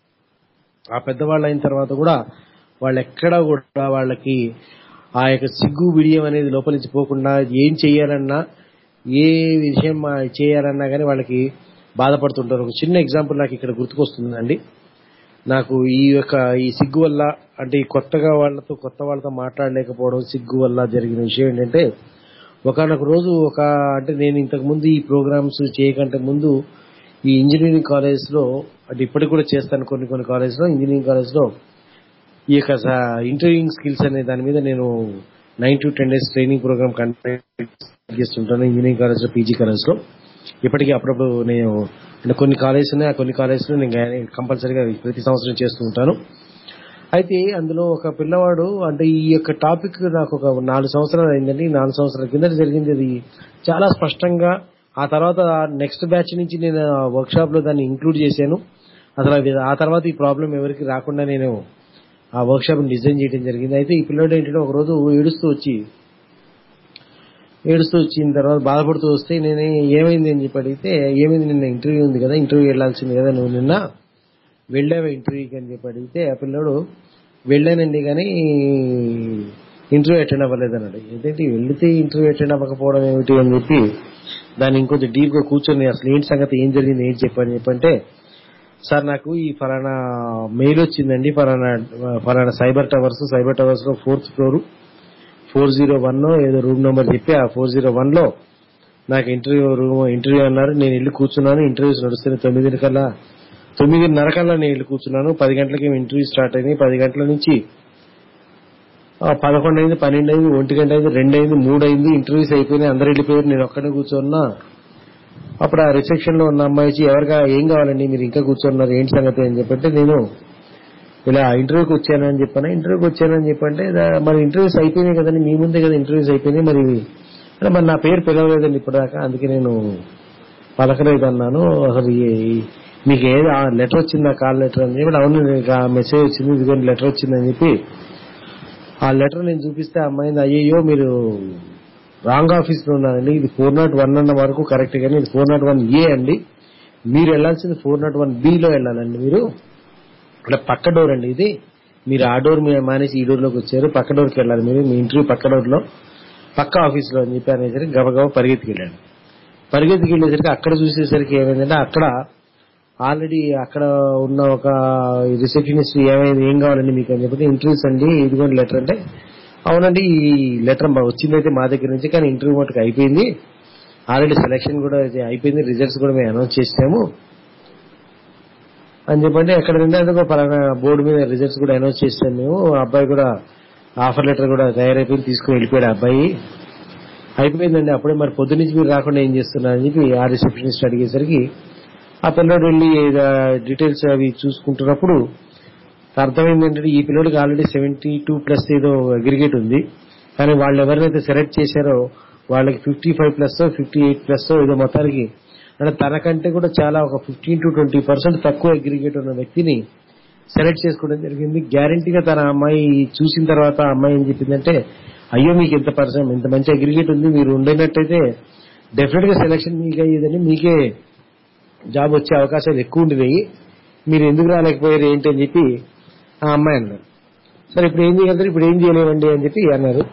ఆ పెద్దవాళ్ళు అయిన తర్వాత కూడా వాళ్ళు ఎక్కడా కూడా వాళ్ళకి ఆ యొక్క సిగ్గు బిడియం అనేది లోపల నుంచి పోకుండా ఏం చేయాలన్నా ఏ విషయం ఆ చేయాలన్నా కానీ వాళ్ళకి బాధపడుతుంటారు ఒక చిన్న ఎగ్జాంపుల్ నాకు ఇక్కడ గుర్తుకొస్తుందండి నాకు ఈ యొక్క ఈ సిగ్గు వల్ల అంటే ఈ కొత్తగా వాళ్ళతో కొత్త వాళ్ళతో మాట్లాడలేకపోవడం సిగ్గు వల్ల జరిగిన విషయం ఏంటంటే ఒకనొక రోజు ఒక అంటే నేను ఇంతకు ముందు ఈ ప్రోగ్రామ్స్ చేయకంటే ముందు ఈ ఇంజనీరింగ్ కాలేజ్ లో అంటే ఇప్పటికి కూడా చేస్తాను కొన్ని కొన్ని కాలేజ్ లో ఇంజనీరింగ్ కాలేజ్ లో ఈ యొక్క ఇంటర్వ్యూయింగ్ స్కిల్స్ అనే దాని మీద నేను nine to ten days training programme conduct చేస్తుంటాను ఇంజనీరింగ్ కాలేజ్ లో పీజీ కాలేజ్ లో ఇప్పటికీ అప్పుడప్పుడు నేను అంటే కొన్ని కాలేజెస్ ఉన్నాయి ఆ కొన్ని కాలేజెస్లో నేను కంపల్సరీగా ప్రతి సంవత్సరం చేస్తూ ఉంటాను అయితే అందులో ఒక పిల్లవాడు అంటే ఈ యొక్క టాపిక్ నాకు ఒక నాలుగు సంవత్సరాలు అయిందండి ఈ నాలుగు సంవత్సరాల కింద జరిగింది అది చాలా స్పష్టంగా ఆ తర్వాత నెక్స్ట్ బ్యాచ్ నుంచి నేను వర్క్ షాప్ లో దాన్ని ఇంక్లూడ్ చేశాను అసలు అది ఆ తర్వాత ఈ ప్రాబ్లం ఎవరికి రాకుండా నేను ఆ వర్క్ షాప్ డిజైన్ చేయడం జరిగింది అయితే ఈ పిల్లడు ఏంటంటే ఒక రోజు ఏడుస్తూ వచ్చి ఏడుస్తూ వచ్చిన తర్వాత బాధపడుతూ వస్తే నేను ఏమైంది అని చెప్పి అడిగితే ఏమైంది నిన్న ఇంటర్వ్యూ ఉంది కదా ఇంటర్వ్యూ వెళ్ళాల్సింది కదా నువ్వు నిన్న వెళ్ళావా ఇంటర్వ్యూకి అని చెప్పి అడిగితే ఆ పిల్లడు వెళ్ళానండి కానీ ఇంటర్వ్యూ అటెండ్ అవ్వలేదు అన్నాడు ఏంటంటే వెళితే ఇంటర్వ్యూ అటెండ్ అవ్వకపోవడం ఏమిటి అని చెప్పి దాన్ని ఇంకొంచెం డీప్ గా కూర్చొని అసలు ఏంటి సంగతి ఏం జరిగింది ఏం చెప్పని చెప్పంటే సార్ నాకు ఈ ఫలానా మెయిల్ వచ్చిందండి ఫలానా ఫలానా సైబర్ టవర్స్ సైబర్ టవర్స్ లో fourth floor four zero one ఏదో రూమ్ నెంబర్ చెప్పి ఆ ఫోర్ జీరో వన్ లో నాకు ఇంటర్వ్యూ రూమ్ ఇంటర్వ్యూ అన్నారు నేను వెళ్ళి కూర్చున్నాను ఇంటర్వ్యూస్ నడుస్తున్నాయి తొమ్మిది కల్లా తొమ్మిదిన్నర కల్లా నేను వెళ్ళి కూర్చున్నాను పది గంటలకి ఇంటర్వ్యూ స్టార్ట్ అయింది పది గంటల నుంచి ఆ, పదకొండు అయింది పన్నెండు అయింది ఒంటి గంట అయింది రెండు అయింది మూడు అయింది ఇంటర్వ్యూస్ అయిపోయినాయి అందరు వెళ్ళిపోయారు నేను ఒక్కడే కూర్చున్నా అప్పుడు ఆ రిసెప్షన్ లో ఉన్న అమ్మాయి వచ్చి ఎవరిగా ఏం కావాలండి మీరు ఇంకా కూర్చున్నారు ఏంటి సంగతి అని చెప్పంటే నేను ఇలా ఇంటర్వ్యూకి వచ్చానని చెప్పాను ఇంటర్వ్యూకి వచ్చానని చెప్పంటే దా- మరి ఇంటర్వ్యూస్ అయిపోయినాయి కదండి మీ ముందే కదా ఇంటర్వ్యూస్ అయిపోయినాయి మరి అంటే మరి నా పేరు పిలవలేదండి ఇప్పటిదాకా అందుకే నేను పలకలేదు అన్నాను అసలు ఏ- మీకు ఏది లెటర్ వచ్చిందా కాల్ లెటర్ అని చెప్పి అవును నీకు ఆ మెసేజ్ వచ్చింది ఇదిగోండి లెటర్ వచ్చిందని చెప్పి ఆ లెటర్ నేను చూపిస్తే ఆ అమ్మాయింది అయ్యయ్యో మీరు రాంగ్ ఆఫీస్ లో ఉన్నారండి ఇది ఫోర్ నాట్ వన్ అన్న వరకు కరెక్ట్ కానీ ఇది ఫోర్ నాట్ వన్ ఏ అండి మీరు వెళ్ళాల్సింది ఫోర్ నాట్ వన్ లో వెళ్ళాలండి మీరు ఇక్కడ పక్క డోర్ అండి ఇది మీరు ఆ డోర్ మీద మానేసి ఈ డోర్ లోకి వచ్చారు పక్క డోర్కి వెళ్ళాలి మీరు మీ ఇంటర్వ్యూ పక్క డోర్ లో పక్క ఆఫీస్ లో అని చెప్పి అనేసరికి గబగబా పరిగెత్తికి వెళ్ళాడు పరిగెత్తికి వెళ్ళేసరికి అక్కడ చూసేసరికి ఏమైందంటే అక్కడ ఆల్రెడీ అక్కడ ఉన్న ఒక రిసెప్షనిస్ట్ ఏమైంది ఏం కావాలండి మీకు అని చెప్పి ఇంటర్వ్యూస్ అండి ఇదిగోండి లెటర్ అంటే అవునండి ఈ లెటర్ వచ్చిందైతే మా దగ్గర నుంచి కానీ ఇంటర్వ్యూ మటుకు అయిపోయింది ఆల్రెడీ సెలక్షన్ కూడా ఇది అయిపోయింది రిజల్ట్స్ కూడా మేము అనౌన్స్ చేసాము అని చెప్పంటే ఎక్కడ నుండి అందుకో పలానా బోర్డు మీద రిజల్ట్స్ కూడా అనౌన్స్ చేసాము మేము ఆ అబ్బాయి కూడా ఆఫర్ లెటర్ కూడా తయారైపోయింది తీసుకుని వెళ్ళిపోయాడు ఆ అబ్బాయి అయిపోయిందండి అప్పుడే మరి పొద్దు నుంచి మీరు రాకుండా ఏం చేస్తున్నారని చెప్పి ఆ రిసెప్షనిస్ట్ అడిగేసరికి ఆ పిల్లడు వెళ్ళి డీటెయిల్స్ అవి చూసుకుంటున్నప్పుడు అర్థమైంది ఏంటంటే ఈ పిల్లడికి ఆల్రెడీ సెవెంటీ టూ ప్లస్ ఏదో అగ్రిగేట్ ఉంది కానీ వాళ్ళు ఎవరినైతే సెలెక్ట్ చేశారో వాళ్ళకి fifty five plus fifty eight plus ఏదో మొత్తానికి అంటే తనకంటే కూడా చాలా ఒక ఫిఫ్టీన్ టు ట్వంటీ పర్సెంట్ తక్కువ అగ్రిగేట్ ఉన్న వ్యక్తిని సెలెక్ట్ చేసుకోవడం జరిగింది గ్యారంటీగా తన అమ్మాయి చూసిన తర్వాత ఆ అమ్మాయి ఏం చెప్పిందంటే అయ్యో మీకు ఇంత పర్సెంట్ ఇంత మంచి అగ్రిగేట్ ఉంది మీరు ఉండేటట్టయితే డెఫినెట్ గా సెలక్షన్ మీకు అయ్యేదని మీకే జాబ్ వచ్చే అవకాశాలు ఎక్కువ ఉండేవి మీరు ఎందుకు రాలేకపోయారు ఏంటి అని చెప్పి ఆ అమ్మాయి అన్నారు సరే ఇప్పుడు ఏం చేయగలుగుతారు ఇప్పుడు ఏం చేయలేమండి అని చెప్పి అన్నారు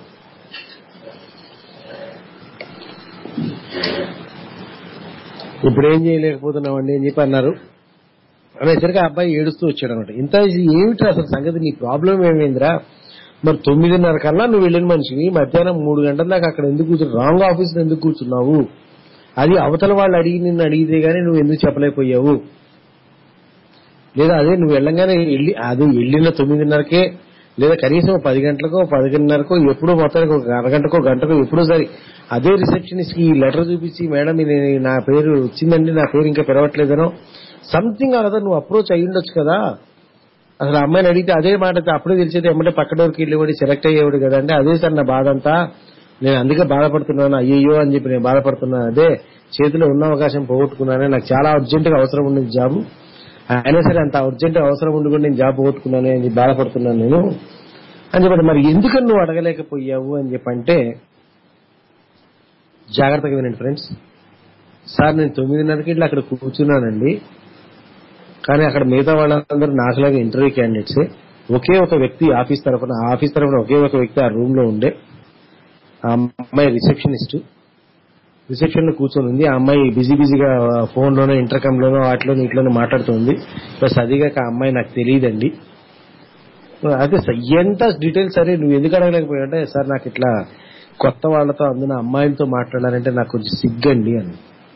ఇప్పుడు ఏం చేయలేకపోతున్నామండి అని చెప్పి అన్నారు అనేసరికి ఆ అబ్బాయి ఏడుస్తూ వచ్చాడు అనమాట ఇంత ఇది ఏమిటి అసలు సంగతి నీ ప్రాబ్లం ఏమైందిరా మరి తొమ్మిదిన్నర కల్లా నువ్వు వెళ్ళిన మనిషివి మధ్యాహ్నం మూడు గంటల దాకా అక్కడ ఎందుకు కూర్చున్నావు రాంగ్ ఆఫీస్ లో ఎందుకు కూర్చున్నావు అది అవతల వాళ్ళు అడిగి నిన్ను అడిగితే గానీ నువ్వు ఎందుకు చెప్పలేకపోయావు లేదా అదే నువ్వు వెళ్ళంగానే వెళ్ళి అది వెళ్ళిన తొమ్మిదిన్నరకే లేదా కనీసం పది గంటలకో పదిన్నరకో ఎప్పుడో మొత్తానికి ఒక అరగంటకో గంటకో ఎప్పుడో సరి అదే రిసెప్షనిస్ట్ కి ఈ లెటర్ చూపించి మేడం ఇది నా పేరు వచ్చిందండి నా పేరు ఇంకా పెరగట్లేదనో సంథింగ్ అలాగా నువ్వు అప్రోచ్ అయ్యి ఉండొచ్చు కదా అసలు ఆ అమ్మాయిని అడిగితే అదే మాట అప్పుడే తెలిసేది ఏమంటే పక్క డోర్కి వెళ్ళేవాడు సెలెక్ట్ అయ్యేవాడు కదండి అదే సార్ నా బాధ అంతా నేను అందుకే బాధపడుతున్నాను అయ్యయ్యో అని చెప్పి నేను బాధపడుతున్నాను అదే చేతిలో ఉన్న అవకాశం పోగొట్టుకున్నాను నాకు చాలా అర్జెంట్ గా అవసరం ఉండేది జాబ్ అయినా సరే అంత అర్జెంట్ అవసరం ఉండి కూడా నేను జాబ్ పోగొట్టుకున్నాను అని చెప్పి బాధపడుతున్నాను నేను అని చెప్పండి మరి ఎందుకని నువ్వు అడగలేకపోయావు అని చెప్పంటే జాగ్రత్తగా వినండి ఫ్రెండ్స్ సార్ నేను తొమ్మిదిన్నరకి ఇట్లా అక్కడ కూర్చున్నానండి కానీ అక్కడ మిగతా వాళ్ళందరూ నాకులాగా ఇంటర్వ్యూ క్యాండిడేట్స్ ఒకే ఒక వ్యక్తి ఆఫీస్ తరఫున ఆఫీస్ తరఫున ఒకే ఒక వ్యక్తి ఆ రూమ్ లో ఉండే ఆ అమ్మాయి రిసెప్షనిస్ట్ రిసెప్షన్ లో కూర్చొని ఉంది ఆ అమ్మాయి బిజీ బిజీగా ఫోన్ లోనో ఇంటర్కమ్ లోనో వాటిలోనో ఇట్లోనో మాట్లాడుతుంది ప్లస్ అదిగాక ఆ అమ్మాయి నాకు తెలియదండి అదే సార్ ఎంత డీటెయిల్స్ సరే నువ్వు ఎందుకు అడగలేకపోయావు అంటే సార్ నాకు ఇట్లా కొత్త వాళ్ళతో అందున అమ్మాయిలతో మాట్లాడాలంటే నాకు కొంచెం సిగ్గండి అని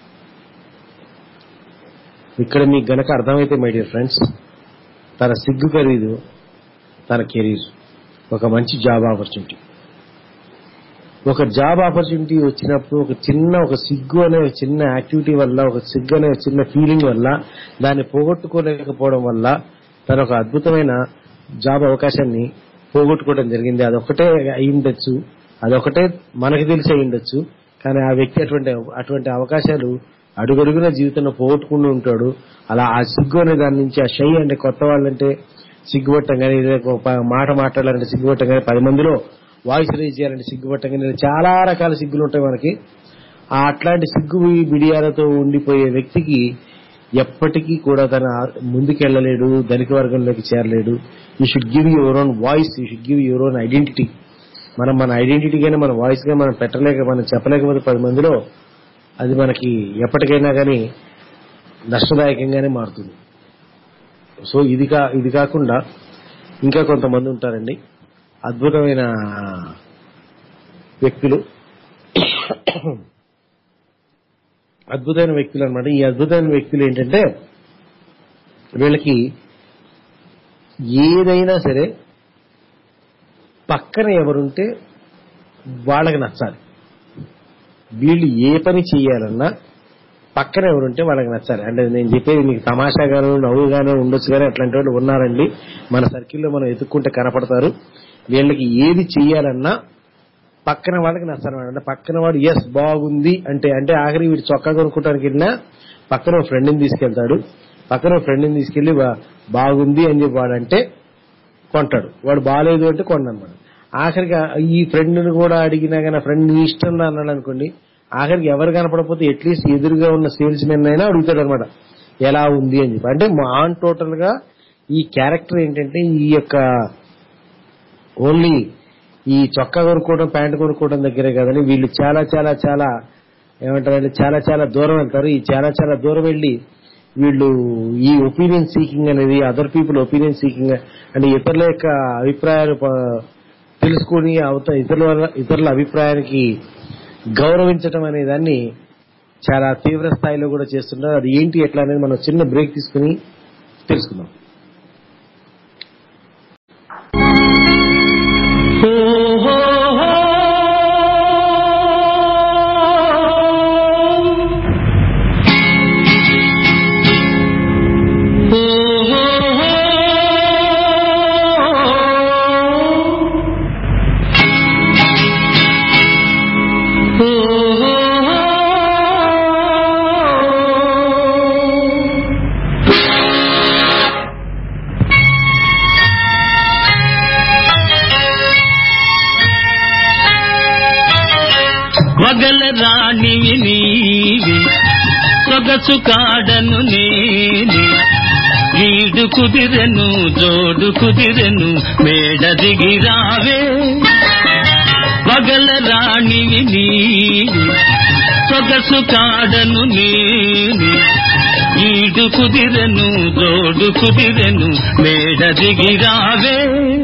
ఇక్కడ మీకు గనక అర్థమైతే మై డియర్ ఫ్రెండ్స్ తన సిగ్గు ఖరీదు తన కెరీర్ ఒక మంచి జాబ్ ఆపర్చునిటీ ఒక జాబ్ ఆపర్చునిటీ వచ్చినప్పుడు ఒక చిన్న ఒక సిగ్గు అనే ఒక చిన్న యాక్టివిటీ వల్ల ఒక సిగ్గు అనే ఒక చిన్న ఫీలింగ్ వల్ల దాన్ని పోగొట్టుకోలేకపోవడం వల్ల తన ఒక అద్భుతమైన జాబ్ అవకాశాన్ని పోగొట్టుకోవడం జరిగింది అదొకటే అయి ఉండొచ్చు అదొకటే మనకు తెలిసి అయి ఉండొచ్చు కానీ ఆ వ్యక్తి అటువంటి అటువంటి అవకాశాలు అడుగడుగున జీవితంలో పోగొట్టుకుంటూ ఉంటాడు అలా ఆ సిగ్గు అనే దాని నుంచి ఆ షై అంటే కొత్త వాళ్ళంటే సిగ్గుపట్టం కానీ ఏదైనా ఒక ప- మాట మాట్లాడాలంటే సిగ్గుపట్టం కానీ పది మందిలో వాయిస్ రేజ్ చేయాలంటే సిగ్గుపట్టం కానీ ఇలా చాలా రకాల సిగ్గులు ఉంటాయి మనకి ఆ అట్లాంటి సిగ్గు బిడియాలతో ఉండిపోయే వ్యక్తికి ఎప్పటికీ కూడా తన ముందుకెళ్ళలేడు ధనిక వర్గంలోకి చేరలేడు you should give your own voice you should give your own identity మనం మన ఐడెంటిటీ గానీ మన వాయిస్ గా మనం పెట్టలేక మనం చెప్పలేకపోతే పది మందిలో అది మనకి ఎప్పటికైనా కానీ నష్టదాయకంగానే మారుతుంది సో ఇది కా ఇది కాకుండా ఇంకా కొంతమంది ఉంటారండి అద్భుతమైన వ్యక్తులు అద్భుతమైన వ్యక్తులు అన్నమాట ఈ అద్భుతమైన వ్యక్తులు ఏంటంటే వీళ్ళకి ఏదైనా సరే పక్కన ఎవరుంటే వాళ్ళకి నచ్చాలి వీళ్ళు ఏ పని చేయాలన్నా పక్కన ఎవరుంటే వాళ్ళకి నచ్చాలి అంటే నేను చెప్పేది మీకు తమాషాగాను నవ్వుగాను ఉండొచ్చు కానీ అట్లాంటి వాళ్ళు ఉన్నారండి మన సర్కిల్లో మనం ఎత్తుక్కుంటే కనపడతారు వీళ్ళకి ఏది చేయాలన్నా పక్కన వాళ్ళకి నచ్చాలన్నమాట అంటే పక్కన వాడు ఎస్ బాగుంది అంటే అంటే ఆఖరి వీడు చొక్కా కొనుక్కోవడానికి వెళ్ళినా పక్కన ఫ్రెండ్ని తీసుకెళ్తాడు పక్కన ఫ్రెండ్ని తీసుకెళ్లి "బా- బాగుంది అని చెప్పి వాడంటే కొంటాడు వాడు బాగాలేదు అంటే కొనమాట ఆఖరికి ఆ- ఈ ఫ్రెండ్ ని కూడా అడిగినా కానీ ఫ్రెండ్ నీ ఇష్టం రా అన్నాడు అనుకోండి ఆఖరికి ఎవరు కనపడకపోతే అట్లీస్ట్ ఎదురుగా ఉన్న సేల్స్ మెన్ అయినా అడుగుతాడు అనమాట ఎలా ఉంది అని చెప్పి అంటే ఆన్ టోటల్ గా ఈ క్యారెక్టర్ ఏంటంటే ఈ యొక్క ఓన్లీ ఈ చొక్కా కొనుక్కోవడం ప్యాంట్ కొనుక్కోవడం దగ్గరే కదండి వీళ్ళు చాలా చాలా చాలా ఏమంటారంటే చాలా చాలా దూరం వెళ్తారు ఈ చాలా చాలా దూరం వెళ్ళి వీళ్ళు ఈ ఒపీనియన్ సీకింగ్ అనేది అదర్ పీపుల్ ఒపీనియన్ సీకింగ్ అంటే ఇతరుల యొక్క అభిప్రాయాలు ప- తెలుసుకుని అవత ఇతరుల వల్ల- ఇతరుల అభిప్రాయానికి గౌరవించడం అనే దాన్ని చాలా తీవ్ర స్థాయిలో కూడా చేస్తుంటారు అది ఏంటి ఎట్లా అనేది మనం చిన్న బ్రేక్ తీసుకుని తెలుసుకుందాం వగల రాణివి నీవి సొగసు కాడను నేనే ఈడు కుదిరెను జోడు కుదిరెను మేడ దిగిరావే వగల రాణివి నీవి సొగసు కాడను నేనే ఈడు కుదిరెను జోడు కుదిరెను మేడ దిగిరావే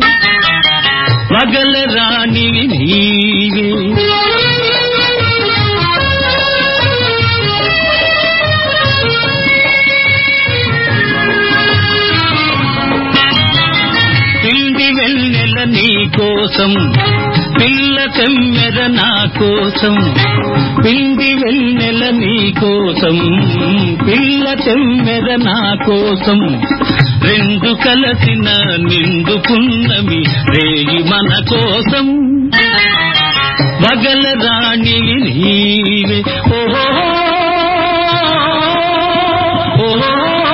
వగల రాణివి నీవే పిండి వెన్నెల నీ కోసం పిల్ల తెమ్మెర నా కోసం పిండి వెన్నెల నీ కోసం పిల్ల తెమ్మెర నా కోసం రెండు కలసిన నిండు పున్నమి రేగి మన కోసం వగల రాణివి నీవే ఓహో ఓహో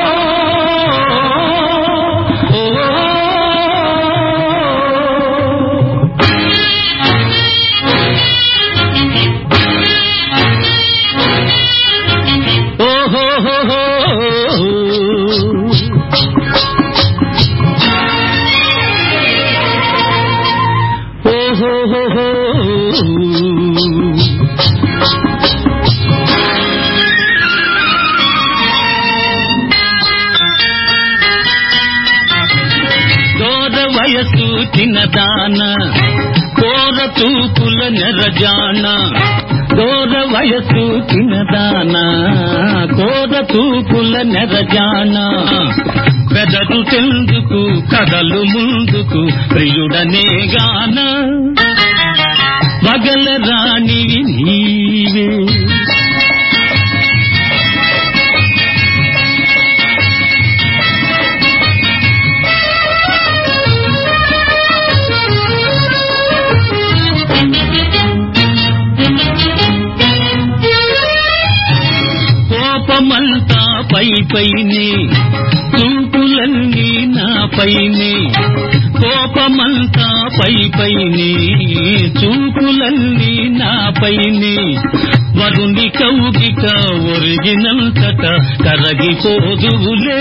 దూర వయసు చిన్నదాన కోర తూపుల నెరజాన దూర వయసు చిన్నదాన కోర తూపుల నెరజాన పెదరు తెందుకు కదలు ముందుకు ప్రియుడనే గాన వగల రాణివి నీవే కోపమంతా పై పైనే చూపులన్నీ నా పైనే కోపమంతా పై పైనే చూపులన్నీ నా పైనే వరుణి కౌగిక ఒరిగినంతట కరగిపోదువులే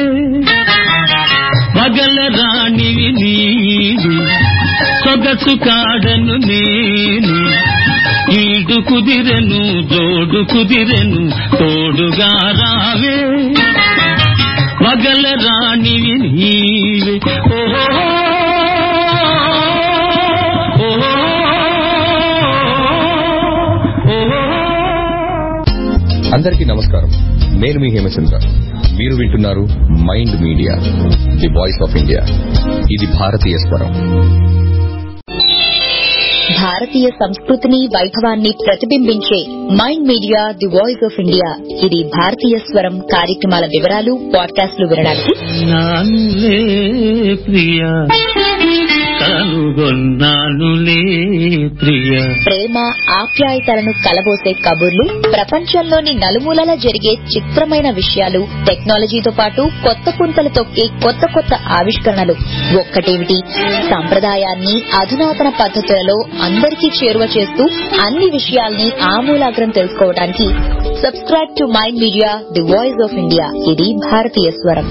పగల రాణివి నీవు సొగసు కాడను నేను ఈడు కుదిరెను జోడు కుదిరెను తోడుగా రావే పగల రాణివి నీవే ఓహో ఓహో ఓహో అందరికీ నమస్కారం నేను మీ హేమచంద్ర మీరు వింటున్నారు mind media the voice of India ఇది భారతీయ స్వరం భారతీయ సంస్కృతిని వైభవాన్ని ప్రతిబింబించే mind media the voice of India ఇది భారతీయ స్వరం కార్యక్రమాల వివరాలు పాడ్కాస్ట్లు వినడానికి నానులే ప్రియ కనుగొన్నానులే ప్రియ ప్రేమ ఆప్యాయతలను కలబోసే కబుర్లు ప్రపంచంలోని నలుమూలల జరిగే చిత్రమైన విషయాలు టెక్నాలజీతో పాటు కొత్త పుంతలు తొక్కే కొత్త కొత్త ఆవిష్కరణలు ఒక్కటేమిటి సంప్రదాయాన్ని అధునాతన పద్ధతులలో అందరికీ చేరువ చేస్తూ అన్ని విషయాల్ని ఆమూలాగ్రం తెలుసుకోవడానికి subscribe to mind media the voice of India ఇది భారతీయ స్వరం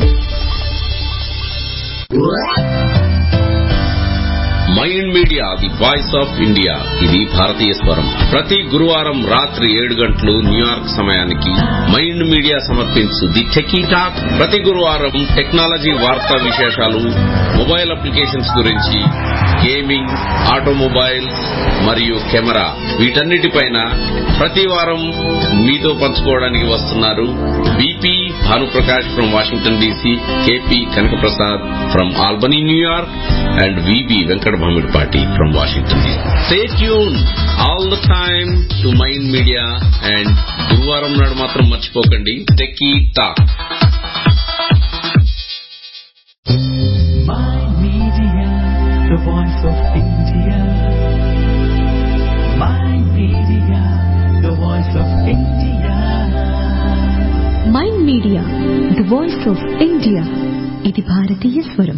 mind media the voice of India ఇది భారతీయ స్వరం ప్రతి గురువారం రాత్రి ఏడు గంటలు న్యూయార్క్ సమయానికి మైండ్ మీడియా సమర్పించు ది టెకీ టాక్ ప్రతి గురువారం టెక్నాలజీ వార్తా విశేషాలు మొబైల్ అప్లికేషన్స్ గురించి గేమింగ్ ఆటోమొబైల్స్ మరియు కెమెరా వీటన్నిటిపైన ప్రతి వారం మీతో పంచుకోవడానికి వస్తున్నారు BP Bhanuprakash from Washington DC KP Kanakaprasad from Albany New York and VB Venkata Bhamidipati from Washington DC stay tune all the time to mind media and గురువారం నాడు మాత్రం మర్చిపోకండి techie talk Mind Media, the voice of India. Mind Media, the voice of India. Mind media the voice of India ఇది భారతీయ స్వరం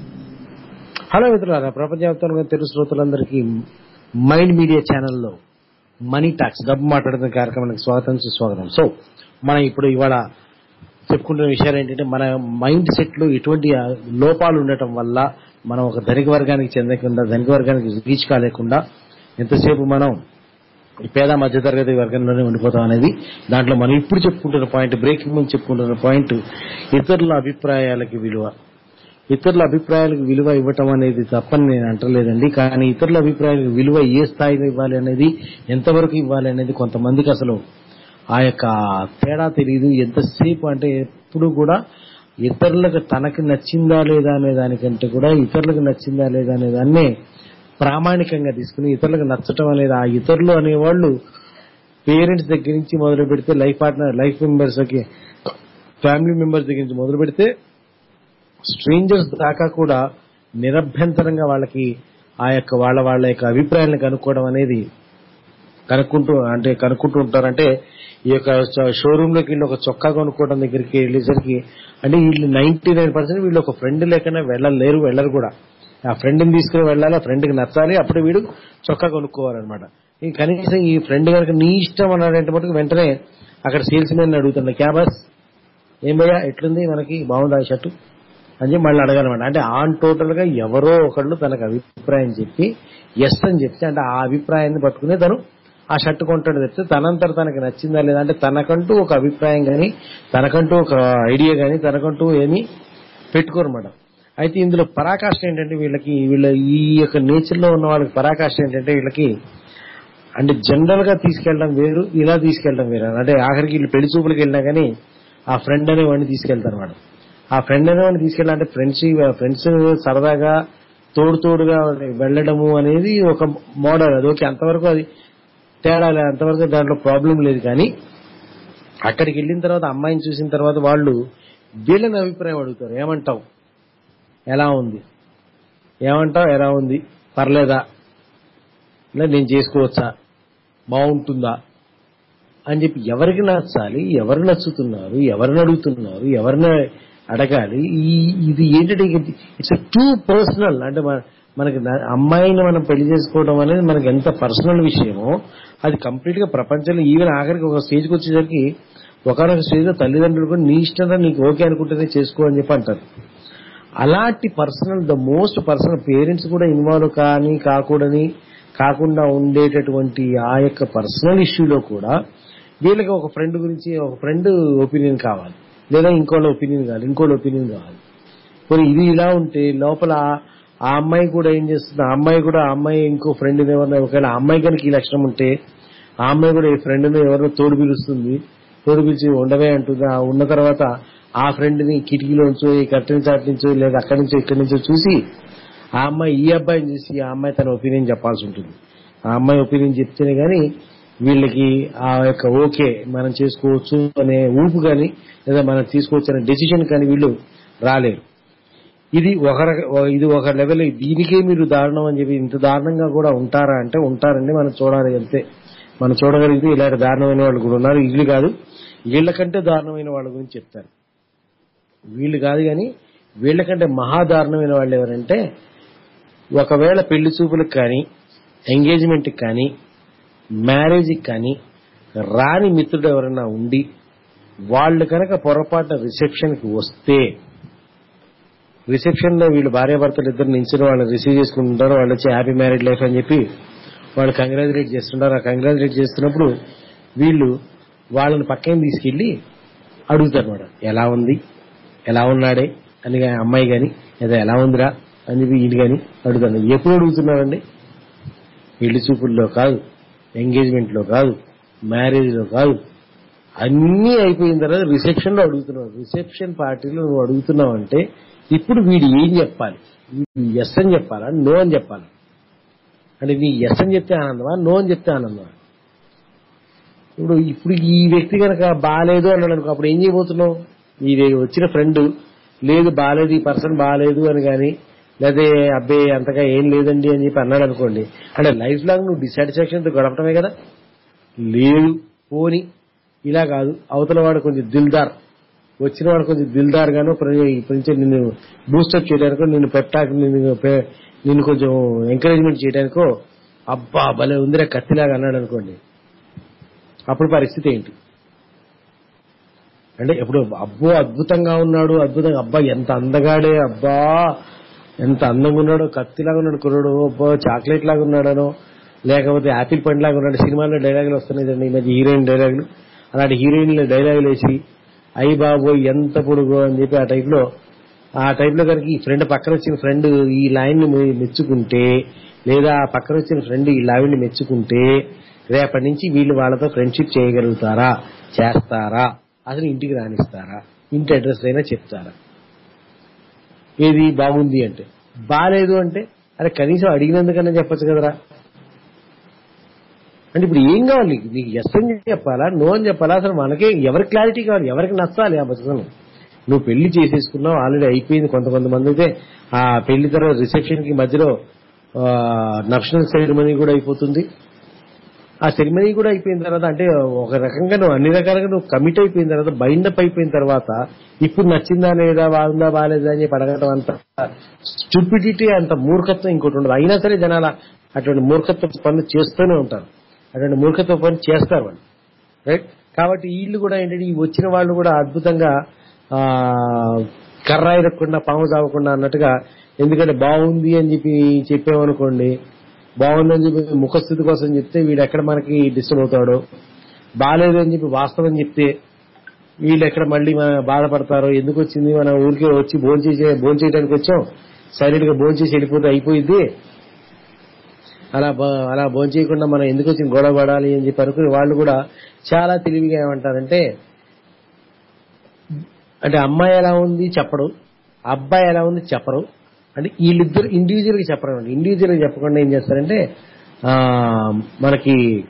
hello మిత్రులారా ప్రపంచవ్యాప్తంగా తెలుగు శ్రోతలందరికీ మైండ్ మీడియా ఛానల్లో మనీ టాక్స్ డబ్బు మాట్లాడుతున్న కార్యక్రమానికి స్వాగతం సుస్వాగతం సో మనం ఇప్పుడు ఇవాళ చెప్పుకుంటున్న విషయాలు ఏంటంటే మన మైండ్ సెట్ లో ఎటువంటి ఆ, లోపాలు ఉండటం వల్ల మనం ఒక ధనిక వర్గానికి చెందకుండా ధనిక వర్గానికి రీచ్ కాలేకుండా ఎంతసేపు మనం ఈ పేద మధ్యతరగతి వర్గంలోనే ఉండిపోతాం అనేది దాంట్లో మనం ఇప్పుడు చెప్పుకుంటున్న పాయింట్ బ్రేకింగ్ ముందు చెప్పుకుంటున్న పాయింట్ ఇతరుల అభిప్రాయాలకి విలువ ఇతరుల అభిప్రాయాలకు విలువ ఇవ్వటం అనేది తప్పని నేను అంటలేదండి కానీ ఇతరుల అభిప్రాయాలకు విలువ ఏ స్థాయిలో ఇవ్వాలి అనేది ఎంతవరకు ఇవ్వాలి అనేది కొంతమందికి అసలు ఆ యొక్క తేడా తెలియదు ఎంతసేపు అంటే ఎప్పుడు కూడా ఇతరులకు తనకి నచ్చిందా లేదా అనే దానికంటే కూడా ఇతరులకు నచ్చిందా లేదా అనే దాన్నే ప్రామాణికంగా తీసుకుని ఇతరులకు నచ్చటం అనేది ఆ ఇతరులు అనేవాళ్ళు పేరెంట్స్ దగ్గర నుంచి మొదలు పెడితే life partner life members family members దగ్గర నుంచి మొదలు పెడితే స్ట్రేంజర్స్ దాకా కూడా నిరభ్యంతరంగా వాళ్ళకి ఆ యొక్క వాళ్ళ వాళ్ళ యొక్క అభిప్రాయాలను కనుక్కోవడం అనేది కనుక్కుంటూ అంటే కనుక్కుంటూ ఉంటారంటే ఈ యొక్క షోరూమ్ లోకి వీళ్ళు ఒక చొక్కా కొనుక్కోవడం దగ్గరికి వెళ్ళేసరికి అంటే వీళ్ళు నైన్టీ నైన్ పర్సెంట్ వీళ్ళు ఒక ఫ్రెండ్ లేకనే వెళ్ళలేరు వెళ్ళరు కూడా ఆ ఫ్రెండ్ని తీసుకుని వెళ్ళాలి ఆ ఫ్రెండ్కి నచ్చాలి అప్పుడు వీడు చొక్కా కొనుక్కోవాలన్నమాట ఈ కనీసం ఈ ఫ్రెండ్ కనుక నీ ఇష్టం అన్నాడంటే మటుకు వెంటనే అక్కడ సేల్స్ మెన్ అడుగుతున్నా క్యాబస్ ఏం భయ్యా ఎట్లుంది మనకి బాగుందా ఈ షర్టు అని చెప్పి మళ్ళీ అడగాలన్నమాట అంటే ఆన్ టోటల్ గా ఎవరో ఒకళ్ళు తనకు అభిప్రాయం చెప్పి ఎస్ అని చెప్తే అంటే ఆ అభిప్రాయాన్ని పట్టుకుని తను ఆ షర్ట్ కొంటాడు చెప్తే తనంతట తనకి నచ్చిందా లేదా అంటే తనకంటూ ఒక అభిప్రాయం గాని తనకంటూ ఒక ఐడియా గాని తనకంటూ ఏమి పెట్టుకోరన్నమాట అయితే ఇందులో పరాకాష్ట ఏంటంటే వీళ్ళకి వీళ్ళ ఈ యొక్క నేచర్ లో ఉన్న వాళ్ళకి పరాకాష్ట ఏంటంటే వీళ్ళకి అంటే జనరల్ గా తీసుకెళ్ళడం వేరు ఇలా తీసుకెళ్ళడం వేరు అంటే ఆఖరికి వీళ్ళు పెళ్లి చూపులకు వెళ్ళినా కానీ ఆ ఫ్రెండ్ అనే వాడిని తీసుకెళ్తారు మేడం ఆ ఫ్రెండ్ అనే వాడిని తీసుకెళ్ళాలంటే ఫ్రెండ్స్ ఫ్రెండ్స్ సరదాగా తోడు తోడుగా వెళ్ళడము అనేది ఒక మోడల్ అది ఓకే అంతవరకు అది తేడా లే- అంతవరకు దాంట్లో ప్రాబ్లం లేదు కానీ అక్కడికి వెళ్ళిన తర్వాత అమ్మాయిని చూసిన తర్వాత వాళ్ళు వీళ్ళని అభిప్రాయం అడుగుతారు ఏమంటావు ఎలా ఉంది ఏమంటావు ఎలా ఉంది పర్లేదా ఇలా నేను చేసుకోవచ్చా బాగుంటుందా అని చెప్పి ఎవరికి నచ్చాలి ఎవరు నచ్చుతున్నారు ఎవరిని అడుగుతున్నారు ఎవరిని అడగాలి ఈ ఇది ఏంటంటే ఇట్స్ టూ పర్సనల్ అంటే మన- మనకి న- అమ్మాయిని మనం పెళ్లి చేసుకోవడం అనేది మనకి ఎంత పర్సనల్ విషయమో అది కంప్లీట్ గా ప్రపంచంలో ఈవెన్ ఆఖరికి ఒక స్టేజ్కి వచ్చేసరికి ఒకనొక స్టేజ్ లో తల్లిదండ్రులు కూడా నీ ఇష్టంగా నీకు ఓకే అనుకుంటేనే చేసుకో అని చెప్పి అంటారు అలాంటి personal the most personal parents కూడా ఇన్వాల్వ్ కానీ కాకూడని కాకుండా ఉండేటటువంటి ఆ యొక్క పర్సనల్ ఇష్యూలో కూడా వీళ్ళకి ఒక ఫ్రెండ్ గురించి ఒక ఫ్రెండ్ ఒపీనియన్ కావాలి లేదా ఇంకోళ్ళ ఒపీనియన్ కావాలి ఇంకోళ్ళ ఒపీనియన్ కావాలి మరి ఇది ఇలా ఉంటే లోపల ఆ- ఆ అమ్మాయి కూడా ఏం చేస్తుంది ఆ అమ్మాయి కూడా ఆ అమ్మాయి ఇంకో ఫ్రెండ్ ఎవరైనా ఒకవేళ ఆ అమ్మాయి కనుక ఈ లక్షణం ఉంటే ఆ అమ్మాయి కూడా ఈ ఫ్రెండ్ ఎవరినో తోడు పిలుస్తుంది తోడు పిలిచి ఉండవే అంటుంది ఆ ఉన్న తర్వాత ఆ ఫ్రెండ్ ని కిటికీలోంచో ఈ కట్టెని చాటి నుంచో లేదా అక్కడి నుంచో ఇక్కడి నుంచో చూసి ఆ అమ్మాయి ఈ అబ్బాయిని చూసి ఆ అమ్మాయి తన ఒపీనియన్ చెప్పాల్సి ఉంటుంది ఆ అమ్మాయి ఒపీనియన్ చెప్తేనే గానీ వీళ్ళకి ఆ యొక్క ఓకే మనం చేసుకోవచ్చు అనే ఊపు కానీ లేదా మనం తీసుకోవచ్చు అనే డెసిషన్ కానీ వీళ్ళు రాలేరు ఇది ఒక రక- ఇది ఒక లెవెల్ దీనికే మీరు దారుణం అని చెప్పి ఇంత దారుణంగా కూడా ఉంటారా అంటే ఉంటారండి మనం చూడాలి అంతే మనం చూడగలిగితే ఇలాంటి దారుణమైన వాళ్ళు కూడా ఉన్నారు వీళ్ళు కాదు వీళ్ళకంటే దారుణమైన వాళ్ళ గురించి చెప్తారు వీళ్ళు కాదు కానీ వీళ్ళకంటే మహా దారుణమైన వాళ్ళు ఎవరంటే ఒకవేళ పెళ్లి చూపులకు కానీ ఎంగేజ్మెంట్కి కానీ మ్యారేజ్కి కానీ రాని మిత్రుడు ఎవరైనా ఉండి వాళ్ళు కనుక పొరపాటున రిసెప్షన్కి వస్తే రిసెప్షన్ లో వీళ్ళు భార్యాభర్తలు ఇద్దరు నించిన వాళ్ళు రిసీవ్ చేసుకుంటుంటారు వాళ్ళు వచ్చి హ్యాపీ మ్యారేడ్ లైఫ్ అని చెప్పి వాళ్ళు కంగ్రాచులేట్ చేస్తుంటారు ఆ కంగ్రాచులేట్ చేస్తున్నప్పుడు వీళ్ళు వాళ్ళని పక్కన తీసుకెళ్లి అడుగుతారు అనమాట ఎలా ఉంది ఎలా ఉన్నాడే అని గా- అమ్మాయి గాని లేదా ఎలా ఉందిరా అని చెప్పి వీళ్ళు గాని అడుగుతారు ఎప్పుడు అడుగుతున్నారండి పెళ్లి చూపుల్లో కాదు ఎంగేజ్మెంట్ లో కాదు మ్యారేజ్ లో కాదు అన్నీ అయిపోయిన తర్వాత రిసెప్షన్ లో అడుగుతున్నావు రిసెప్షన్ పార్టీలో నువ్వు అడుగుతున్నావు అంటే ఇప్పుడు వీడు ఏం చెప్పాలి వీడు ఎస్ అని చెప్పాలా నో అని చెప్పాలా అంటే నీ ఎస్ అని చెప్తే ఆనందమా నో అని చెప్తే ఆనందమా ఇప్పుడు ఇప్పుడు ఈ వ్యక్తి కనుక బాగాలేదు అన్నాడు అనుకో అప్పుడు ఏం చేయబోతున్నావు ఈ వచ్చిన ఫ్రెండ్ లేదు బాగాలేదు ఈ పర్సన్ బాగాలేదు అని కానీ లేదా అబ్బే అంతగా ఏం లేదండి అని చెప్పి అన్నాడు అనుకోండి అంటే లైఫ్ లాంగ్ నువ్వు డిసాటిస్ఫాక్షన్ తో గడపడమే కదా లేదు పోని ఇలా కాదు అవతల వాడు కొంచెం దిల్దార్ వచ్చిన వాడు కొంచెం దిల్దార్ గాను ఇప్పటి నుంచి నిన్ను బూస్టప్ చేయడానికో నిన్ను పెట్టాక నిన్ను పె- నిన్ను కొంచెం ఎంకరేజ్మెంట్ చేయడానికో అబ్బా భలే ఉందిరా కత్తిలాగా అన్నాడు అనుకోండి అప్పుడు పరిస్థితి ఏంటి అంటే ఇప్పుడు అబ్బో అద్భుతంగా ఉన్నాడు అద్భుతంగా అబ్బా ఎంత అందగాడే అబ్బా ఎంత అందంగా ఉన్నాడో కత్తిలాగా ఉన్నాడు కుర్రాడు అబ్బో చాక్లెట్ లాగా ఉన్నాడనో లేకపోతే యాపిల్ పండు లాగా ఉన్నాడు సినిమాలో డైలాగులు వస్తున్నాయి చూడండి ఈ మధ్య హీరోయిన్ డైలాగులు అలాంటి హీరోయిన్ల డైలాగులు వేసి అయ్యి బాబోయ్ ఎంత పొడుగు అని చెప్పి ఆ టైప్ లో ఆ టైప్ లో కనుక ఈ ఫ్రెండ్ పక్కన వచ్చిన ఫ్రెండ్ ఈ లైన్ ని మె- మెచ్చుకుంటే లేదా ఆ పక్కన వచ్చిన ఫ్రెండ్ ఈ లైన్ ని మెచ్చుకుంటే రేపటి నుంచి వీళ్ళు వాళ్ళతో ఫ్రెండ్షిప్ చేయగలుగుతారా చేస్తారా అసలు ఇంటికి రానిస్తారా ఇంటి అడ్రస్ అయినా చెప్తారా ఏది బాగుంది అంటే బాలేదు అంటే అరే కనీసం అడిగినందుకన్నా చెప్పొచ్చు కదరా అంటే ఇప్పుడు ఏం కావాలి నీకు నీకు ఎస్ అని చెప్పాలా నో అని చెప్పాలా అసలు మనకే ఎవరికి క్లారిటీ కావాలి ఎవరికి నచ్చాలి ఆ బతుకను నువ్వు పెళ్లి చేసేసుకున్నావు ఆల్రెడీ అయిపోయింది కొంత కొంతమంది అయితే ఆ పెళ్లి తర్వాత రిసెప్షన్ కి మధ్యలో నక్షనల్ సెరమనీ కూడా అయిపోతుంది ఆ సెరమనీ కూడా అయిపోయిన తర్వాత అంటే ఒక రకంగా నువ్వు అన్ని రకాలుగా నువ్వు కమిట్ అయిపోయిన తర్వాత బైండప్ అయిపోయిన తర్వాత ఇప్పుడు నచ్చిందా లేదా బాగుందా బాగాలేదా అని చెప్పి అడగటం అంత స్టూపిడిటీ అంత మూర్ఖత్వం ఇంకోటి ఉండదు అయినా సరే జనాల అటువంటి మూర్ఖత్వ పనులు చేస్తూనే ఉంటారు అటువంటి మూర్ఖత్వ పనులు చేస్తారు వాళ్ళు రైట్ కాబట్టి వీళ్ళు కూడా ఏంటంటే ఈ వచ్చిన వాళ్ళు కూడా అద్భుతంగా ఆ కర్ర ఇరగకుండా పాము చావకుండా అన్నట్టుగా ఎందుకంటే బాగుంది అని చెప్పి చెప్పామనుకోండి బాగుందని చెప్పి ముఖస్థితి కోసం చెప్తే వీడు ఎక్కడ మనకి డిస్టర్బ్ అవుతాడో బాగాలేదు అని చెప్పి వాస్తవం చెప్తే వీళ్ళు ఎక్కడ మళ్ళీ మన బాధపడతారో ఎందుకు వచ్చింది మన ఊరికే వచ్చి భోంచేసే భోంచేయడానికి వచ్చాం సైలెంట్ గా భోంచేసి వెళ్ళిపోతే అయిపోయింది అలా బ- అలా భోంచేయకుండా మనం ఎందుకు వచ్చి గొడవ పడాలి అని చెప్పి అనుకుని వాళ్ళు కూడా చాలా తెలివిగా ఏమంటారంటే అంటే అమ్మాయి ఎలా ఉంది చెప్పడు అబ్బాయి ఎలా ఉంది చెప్పరు అంటే వీళ్ళిద్దరు ఇండివిజువల్ గా చెప్పరు ఇండివిజువల్ గా చెప్పకుండా ఏం చేస్తారంటే ఆ, మనకి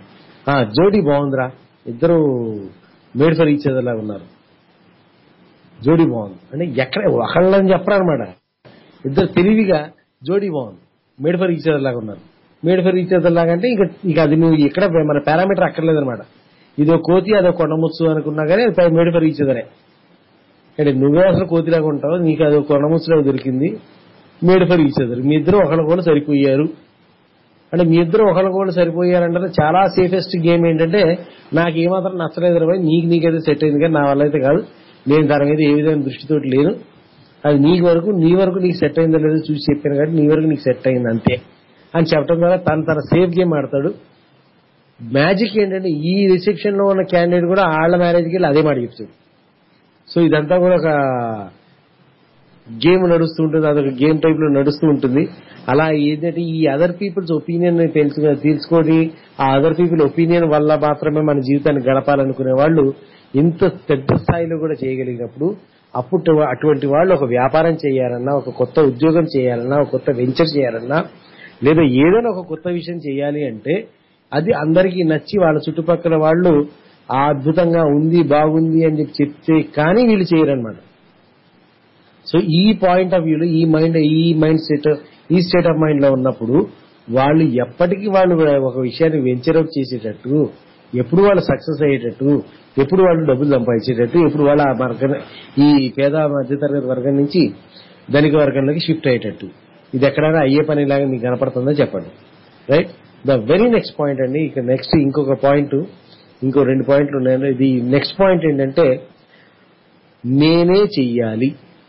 ఆ, జోడీ బాగుందిరా ఇద్దరు మేడ్ ఫర్ ఈచ్ అదర్ లాగా ఉన్నారు జోడీ బాగుంది అంటే ఎక్కడ ఒకళ్ళని చెప్పరనమాట ఇద్దరు తెలివిగా జోడీ బాగుంది మేడ్ ఫర్ ఈచ్ అదర్ లాగా ఉన్నారు మేడ్ ఫర్ ఈచ్ అదర్ లాగా అంటే ఇక ఇక అది నువ్వు ఎక్కడ మన పారామీటర్ అక్కర్లేదనమాట ఇదో కోతి అదో కొండముచ్చు అనుకున్నా కానీ అది మేడ్ ఫర్ ఈచ్ అదరే అంటే నువ్వే అసలు కోతిలాగా ఉంటావు నీకు అది కొండముచ్చులాగా దొరికింది మేడ్ ఫర్ ఈచ్ అదర్ మీ ఇద్దరు ఒకళ్ళ సరిపోయారు అంటే మీ ఇద్దరు ఒకరికొకరు సరిపోయారంటే చాలా సేఫెస్ట్ గేమ్ ఏంటంటే నాకు ఏమాత్రం నచ్చలేదు రా నీకు నీకైతే సెట్ అయింది కానీ నా వల్ల అయితే కాదు నేను దాని మీద ఏ విధమైన దృష్టితోటి లేను అది నీ వరకు నీ వరకు నీకు సెట్ అయిందో లేదో చూసి చెప్పాను కాబట్టి నీ వరకు నీకు సెట్ అయింది అంతే అని చెప్పడం ద్వారా తను తన సేఫ్ గేమ్ ఆడతాడు మ్యాజిక్ ఏంటంటే ఈ రిసెప్షన్ లో ఉన్న క్యాండిడేట్ కూడా వాళ్ళ మ్యారేజ్కి వెళ్ళి అదే మాట చెప్తాడు సో ఇదంతా కూడా ఒక గేమ్ నడుస్తూ ఉంటుంది అదొక గేమ్ టైప్ లో నడుస్తూ ఉంటుంది అలా ఏంటంటే ఈ అదర్ పీపుల్స్ ఒపీనియన్ తెలుసు తెలుసుకొని ఆ అదర్ పీపుల్ ఒపీనియన్ వల్ల మాత్రమే మన జీవితాన్ని గడపాలనుకునే వాళ్ళు ఇంత పెద్ద స్థాయిలో కూడా చేయగలిగినప్పుడు అప్పుడు అటువంటి వాళ్ళు ఒక వ్యాపారం చేయాలన్నా ఒక కొత్త ఉద్యోగం చేయాలన్నా ఒక కొత్త వెంచర్ చేయాలన్నా లేదా ఏదైనా ఒక కొత్త విషయం చేయాలి అంటే అది అందరికీ నచ్చి వాళ్ళ చుట్టుపక్కల వాళ్ళు ఆ అద్భుతంగా ఉంది బాగుంది అని చెప్పి చెప్తే కానీ వీళ్ళు చేయరనమాట సో ఈ పాయింట్ ఆఫ్ వ్యూలో ఈ మైండ్ ఈ మైండ్ సెట్ ఈ స్టేట్ ఆఫ్ మైండ్ లో ఉన్నప్పుడు వాళ్ళు ఎప్పటికీ వాళ్ళు ఒక విషయాన్ని వెంచర్ అవుట్ చేసేటట్టు ఎప్పుడు వాళ్ళు సక్సెస్ అయ్యేటట్టు ఎప్పుడు వాళ్ళు డబ్బులు సంపాదించేటట్టు ఎప్పుడు వాళ్ళ ఆ వర్గం ఈ పేద మధ్యతరగతి వర్గం నుంచి ధనిక వర్గంలోకి షిఫ్ట్ అయ్యేటట్టు ఇది ఎక్కడైనా అయ్యే పనిలాగా మీకు కనపడుతుందో చెప్పండి right the very next point అండి ఇక నెక్స్ట్ ఇంకొక పాయింట్ ఇంకో రెండు పాయింట్లు ఉన్నాయండి ఇది నెక్స్ట్ పాయింట్ ఏంటంటే నేనే చెయ్యాలి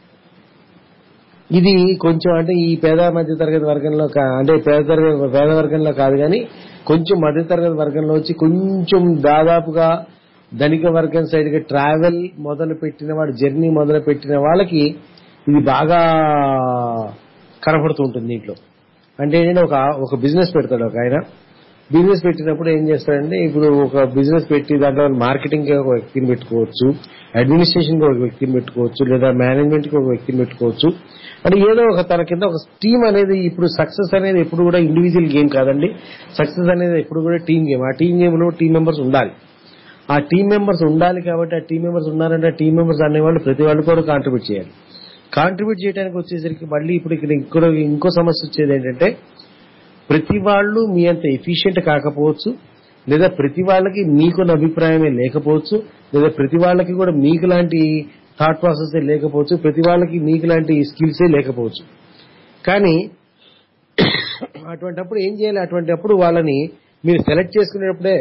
ఇది కొంచెం అంటే ఈ పేద మధ్య తరగతి వర్గంలో కా- అంటే పేద తరగతి పేద వర్గంలో కాదు కానీ కొంచెం మధ్య తరగతి వర్గంలో వచ్చి కొంచెం దాదాపుగా ధనిక వర్గం సైడ్ గా ట్రావెల్ మొదలు పెట్టిన వాడు జర్నీ మొదలు పెట్టిన వాళ్ళకి ఇది బాగా కనపడుతూ ఉంటుంది దీంట్లో అంటే ఏంటంటే ఒక ఒక బిజినెస్ పెడతాడు ఒక ఆయన బిజినెస్ పెట్టినప్పుడు ఏం చేస్తాడంటే ఇప్పుడు ఒక బిజినెస్ పెట్టి దాంట్లో మార్కెటింగ్ కి ఒక వ్యక్తిని పెట్టుకోవచ్చు అడ్మినిస్ట్రేషన్ కి ఒక వ్యక్తిని పెట్టుకోవచ్చు లేదా మేనేజ్మెంట్ కి ఒక వ్యక్తిని పెట్టుకోవచ్చు అంటే ఏదో ఒక తన కింద ఒక టీమ్ అనేది ఇప్పుడు సక్సెస్ అనేది ఎప్పుడు కూడా ఇండివిజువల్ గేమ్ కాదండి సక్సెస్ అనేది ఎప్పుడు కూడా టీమ్ గేమ్ ఆ టీమ్ గేమ్ లో టీమ్ మెంబర్స్ ఉండాలి ఆ టీం మెంబర్స్ ఉండాలి కాబట్టి ఆ టీం మెంబర్స్ ఉన్నారంటే ఆ టీం మెంబర్స్ అనేవాళ్ళు ప్రతి వాళ్ళు కూడా కాంట్రిబ్యూట్ చేయాలి కాంట్రిబ్యూట్ చేయడానికి వచ్చేసరికి మళ్ళీ ఇప్పుడు ఇక్కడ ఇంకో ఇంకో సమస్య వచ్చేది ఏంటంటే ప్రతి వాళ్ళు మీ అంత ఎఫిషియెంట్ కాకపోవచ్చు లేదా ప్రతి వాళ్ళకి మీకున్న అభిప్రాయమే లేకపోవచ్చు లేదా ప్రతి వాళ్ళకి కూడా మీకు లాంటి థాట్ ప్రాసెస్ లేకపోవచ్చు ప్రతి వాళ్ళకి మీకు లాంటి స్కిల్సే లేకపోవచ్చు కానీ అటువంటప్పుడు ఏం చేయాలి అటువంటిప్పుడు వాళ్ళని మీరు సెలెక్ట్ చేసుకునేటప్పుడే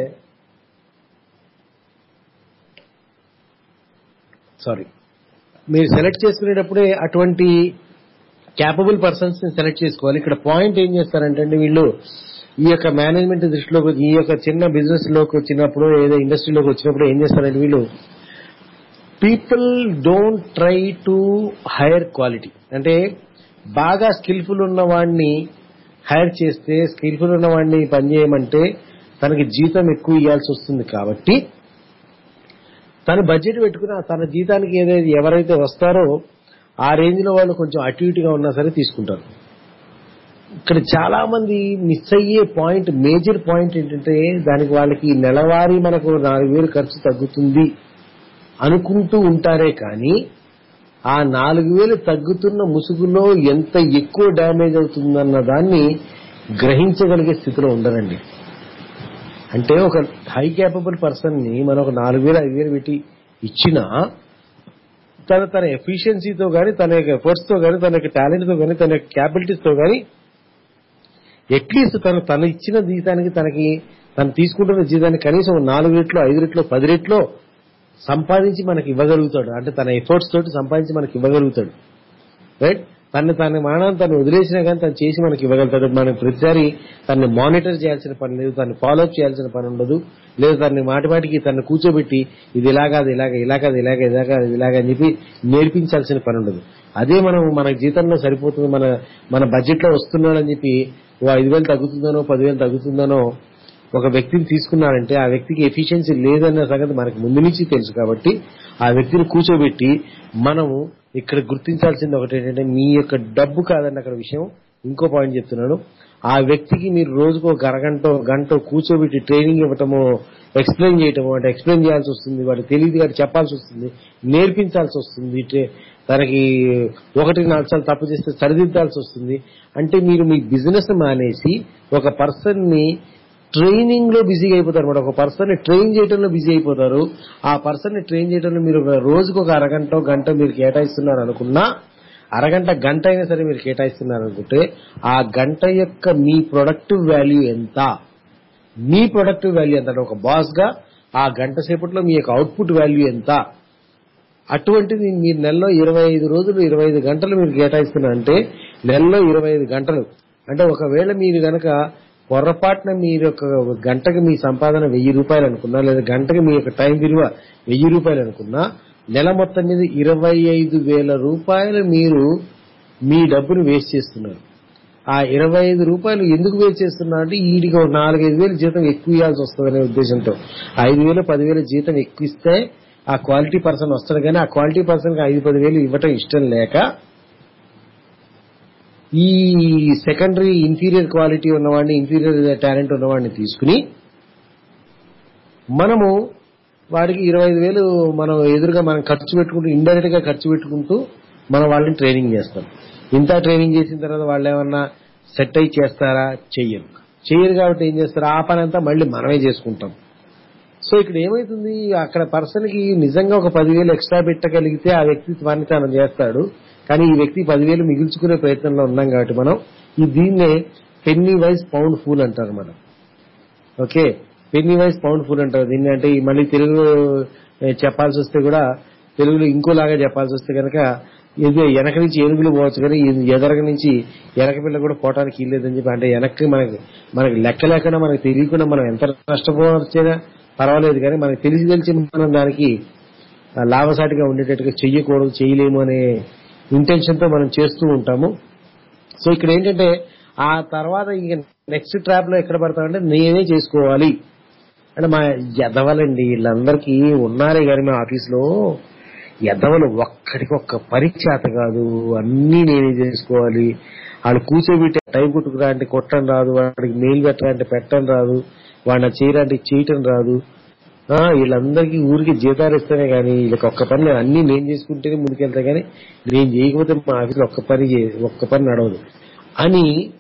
సారీ మీరు సెలెక్ట్ చేసుకునేటప్పుడే అటువంటి క్యాపబుల్ పర్సన్స్ ని సెలెక్ట్ చేసుకోవాలి ఇక్కడ పాయింట్ ఏం చేస్తారంటే అండి వీళ్ళు ఈ యొక్క మేనేజ్మెంట్ దృష్టిలోకి ఈ యొక్క చిన్న బిజినెస్ లోకి వచ్చినప్పుడు ఏదో ఇండస్ట్రీలోకి వచ్చినప్పుడు ఏం చేస్తారంటే వీళ్ళు people don't try to hire quality అంటే బాగా స్కిల్ఫుల్ ఉన్న వాడిని హైర్ చేస్తే స్కిల్ఫుల్ ఉన్న వాడిని పనిచేయమంటే తనకి జీతం ఎక్కువ ఇవ్వాల్సి వస్తుంది కాబట్టి తన బడ్జెట్ పెట్టుకుని ఆ తన జీతానికి ఏదైతే ఎవరైతే వస్తారో ఆ రేంజ్ లో వాళ్ళు కొంచెం అటు ఇటుగా ఉన్నా సరే తీసుకుంటారు ఇక్కడ చాలా మంది మిస్ అయ్యే పాయింట్ మేజర్ పాయింట్ ఏంటంటే దానికి వాళ్ళకి నెలవారీ మనకు నాలుగు వేలు ఖర్చు తగ్గుతుంది అనుకుంటూ ఉంటారే కానీ ఆ నాలుగు వేలు తగ్గుతున్న ముసుగులో ఎంత ఎక్కువ డ్యామేజ్ అవుతుందన్న దాన్ని గ్రహించగలిగే స్థితిలో ఉండరండి అంటే ఒక హై క్యాపబుల్ పర్సన్ ని మనం ఒక నాలుగు వేలు ఐదు వేలు పెట్టి ఇచ్చినా తన తన ఎఫిషియన్సీతో గాని తన యొక్క ఎఫర్ట్స్ తో గాని తన యొక్క టాలెంట్ తో గాని తన యొక్క క్యాపబిలిటీస్ తో గాని అట్లీస్ట్ తను తను ఇచ్చిన జీతానికి తనకి తను తీసుకుంటున్న జీతానికి కనీసం నాలుగు రెట్లో ఐదు రెట్లో పది రెట్లో సంపాదించి మనకి ఇవ్వగలుగుతాడు అంటే తన ఎఫర్ట్స్ తోటి సంపాదించి మనకి ఇవ్వగలుగుతాడు రైట్ తను తన మానాన్ని తను వదిలేసినా కానీ తను చేసి మనకి ఇవ్వగలుగుతాడు మనం ప్రతిసారి తనని మానిటర్ చేయాల్సిన పని లేదు తను ఫాలో అప్ చేయాల్సిన పని ఉండదు లేదు తనని మాటి మాటికి తను కూర్చోబెట్టి ఇది ఇలాగా అది ఇలాగా ఇలాగా అది ఇలాగా ఇలాగా అది ఇలాగా అని చెప్పి నేర్పించాల్సిన పని ఉండదు అదే మనం మన జీతంలో సరిపోతుంది మన మన బడ్జెట్ లో వస్తున్నాడని చెప్పి ఓ ఐదు వేలు తగ్గుతుందనో పదివేలు తగ్గుతుందనో ఒక వ్యక్తిని తీసుకున్నారంటే ఆ వ్యక్తికి ఎఫిషియన్సీ లేదన్న సంగతి మనకు ముందు నుంచి తెలుసు కాబట్టి ఆ వ్యక్తిని కూర్చోబెట్టి మనము ఇక్కడ గుర్తించాల్సింది ఒకటి ఏంటంటే మీ యొక్క డబ్బు కాదండి అక్కడ విషయం ఇంకో పాయింట్ చెప్తున్నాను ఆ వ్యక్తికి మీరు రోజుకు ఒక అరగంట గంట కూర్చోబెట్టి ట్రైనింగ్ ఇవ్వటము ఎక్స్ప్లెయిన్ చేయటము అంటే ఎక్స్ప్లెయిన్ చేయాల్సి వస్తుంది వాడు తెలియదు వాడు చెప్పాల్సి వస్తుంది నేర్పించాల్సి వస్తుంది ట్రే- తనకి ఒకటి నాలుగు సార్లు తప్పు చేస్తే సరిదిద్దాల్సి వస్తుంది అంటే మీరు మీ బిజినెస్ మానేసి ఒక పర్సన్ ని ట్రైనింగ్ లో బిజీగా అయిపోతారు అనమాట ఒక పర్సన్ ని ట్రైన్ చేయడంలో బిజీ అయిపోతారు ఆ పర్సన్ ని ట్రైన్ చేయడంలో మీరు ఒక రోజుకు ఒక అరగంట గంట మీరు కేటాయిస్తున్నారు అనుకున్నా అరగంట గంట అయినా సరే మీరు కేటాయిస్తున్నారు అనుకుంటే ఆ గంట యొక్క మీ ప్రొడక్టివ్ వాల్యూ ఎంత మీ ప్రొడక్టివ్ వాల్యూ ఎంత అంటే ఒక బాస్ గా ఆ గంట సేపట్లో మీ యొక్క అవుట్పుట్ వాల్యూ ఎంత అటువంటిది మీరు నెలలో ఇరవై ఐదు రోజులు ఇరవై ఐదు గంటలు మీరు కేటాయిస్తున్నారంటే నెలలో ఇరవై ఐదు గంటలు అంటే ఒకవేళ మీరు గనక పొరపాటున మీరు ఒక గంటకి మీ సంపాదన వెయ్యి రూపాయలు అనుకున్నా లేదా గంటకి మీ యొక్క టైం విలువ వెయ్యి రూపాయలు అనుకున్నా నెల మొత్తం మీద ఇరవై ఐదు వేల రూపాయలు మీరు మీ డబ్బును వేస్ట్ చేస్తున్నారు ఆ ఇరవై ఐదు రూపాయలు ఎందుకు వేస్ట్ చేస్తున్నా అంటే వీడికి ఒక నాలుగైదు వేలు జీతం ఎక్కువ ఇవ్వాల్సి వస్తుందనే ఉద్దేశంతో ఐదు వేలు పదివేలు జీతం ఎక్కువ ఇస్తే ఆ క్వాలిటీ పర్సన్ వస్తాడు కానీ ఆ క్వాలిటీ పర్సన్ కి ఐదు పదివేలు ఇవ్వటం ఇష్టం లేక ఈ సెకండరీ ఇన్ఫీరియర్ క్వాలిటీ ఉన్నవాడిని ఇన్ఫీరియర్ టాలెంట్ ఉన్నవాడిని తీసుకుని మనము వాడికి ఇరవై ఐదు వేలు మనం ఎదురుగా మనం ఖర్చు పెట్టుకుంటూ ఇండైరెక్ట్ గా ఖర్చు పెట్టుకుంటూ మనం వాళ్ళని ట్రైనింగ్ చేస్తాం ఇంత ట్రైనింగ్ చేసిన తర్వాత వాళ్ళు ఏమన్నా సెట్ అయి చేస్తారా చెయ్యరు చెయ్యరు కాబట్టి ఏం చేస్తారు ఆ పని అంతా మళ్ళీ మనమే చేసుకుంటాం సో ఇక్కడ ఏమైతుంది అక్కడ పర్సన్ కి నిజంగా ఒక పదివేలు ఎక్స్ట్రా పెట్టగలిగితే ఆ వ్యక్తి పని తాను చేస్తాడు కానీ ఈ వ్యక్తి పదివేలు మిగుల్చుకునే ప్రయత్నంలో ఉన్నాం కాబట్టి మనం ఈ దీన్నే పెన్నీ వైజ్ పౌండ్ ఫూల్ అంటారు మనం okay penny wise pound fool అంటారు దీన్ని అంటే ఈ మళ్ళీ తెలుగు ఏ, చెప్పాల్సి వస్తే కూడా తెలుగులో ఇంకోలాగా చెప్పాల్సి వస్తే కనుక ఇది వెనక నుంచి ఏనుగులు పోవచ్చు కానీ ఇది ఎదరక నుంచి ఎనక పిల్ల కూడా పోవటానికి ఇల్లేదని చెప్పి అంటే వెనక్కి మనకి మనకి లెక్క లేకుండా మనకి తెలియకుండా మనం ఎంత నష్టపోవచ్చైనా పర్వాలేదు కానీ మనకి తెలిసి తెలిసి మనం దానికి ఆ, లాభసాటిగా ఉండేటట్టుగా చెయ్యకూడదు చేయలేము అనే ఇంటెన్షన్ తో మనం చేస్తూ ఉంటాము సో ఇక్కడ ఏంటంటే ఆ తర్వాత ఇక నెక్స్ట్ ట్రాప్ లో ఎక్కడ పడతామంటే నేనే చేసుకోవాలి అంటే మా ఎదవలండి వీళ్ళందరికీ ఉన్నారే కానీ మా ఆఫీస్ లో ఎదవలు ఒక్కడికి ఒక్క పరీక్షాత కాదు అన్నీ నేనే చేసుకోవాలి వాళ్ళు కూర్చోబెట్టి టైం కొట్టుకురా అంటే కొట్టడం రాదు వాడికి మెయిల్ పెట్టరా అంటే పెట్టడం రాదు వాడిని చేయరా అంటే చేయటం రాదు ఆ, వీళ్ళందరికీ ఊరికి జీతాలు ఇస్తేనే కానీ వీళ్ళకి ఒక్క పని లేదు. అన్ని నేను చేసుకుంటేనే ముందుకెళ్తా కానీ నేను చేయకపోతే మా ఆఫీస్లో ఒక్క పని చే- ఒక్క పని నడవదు అని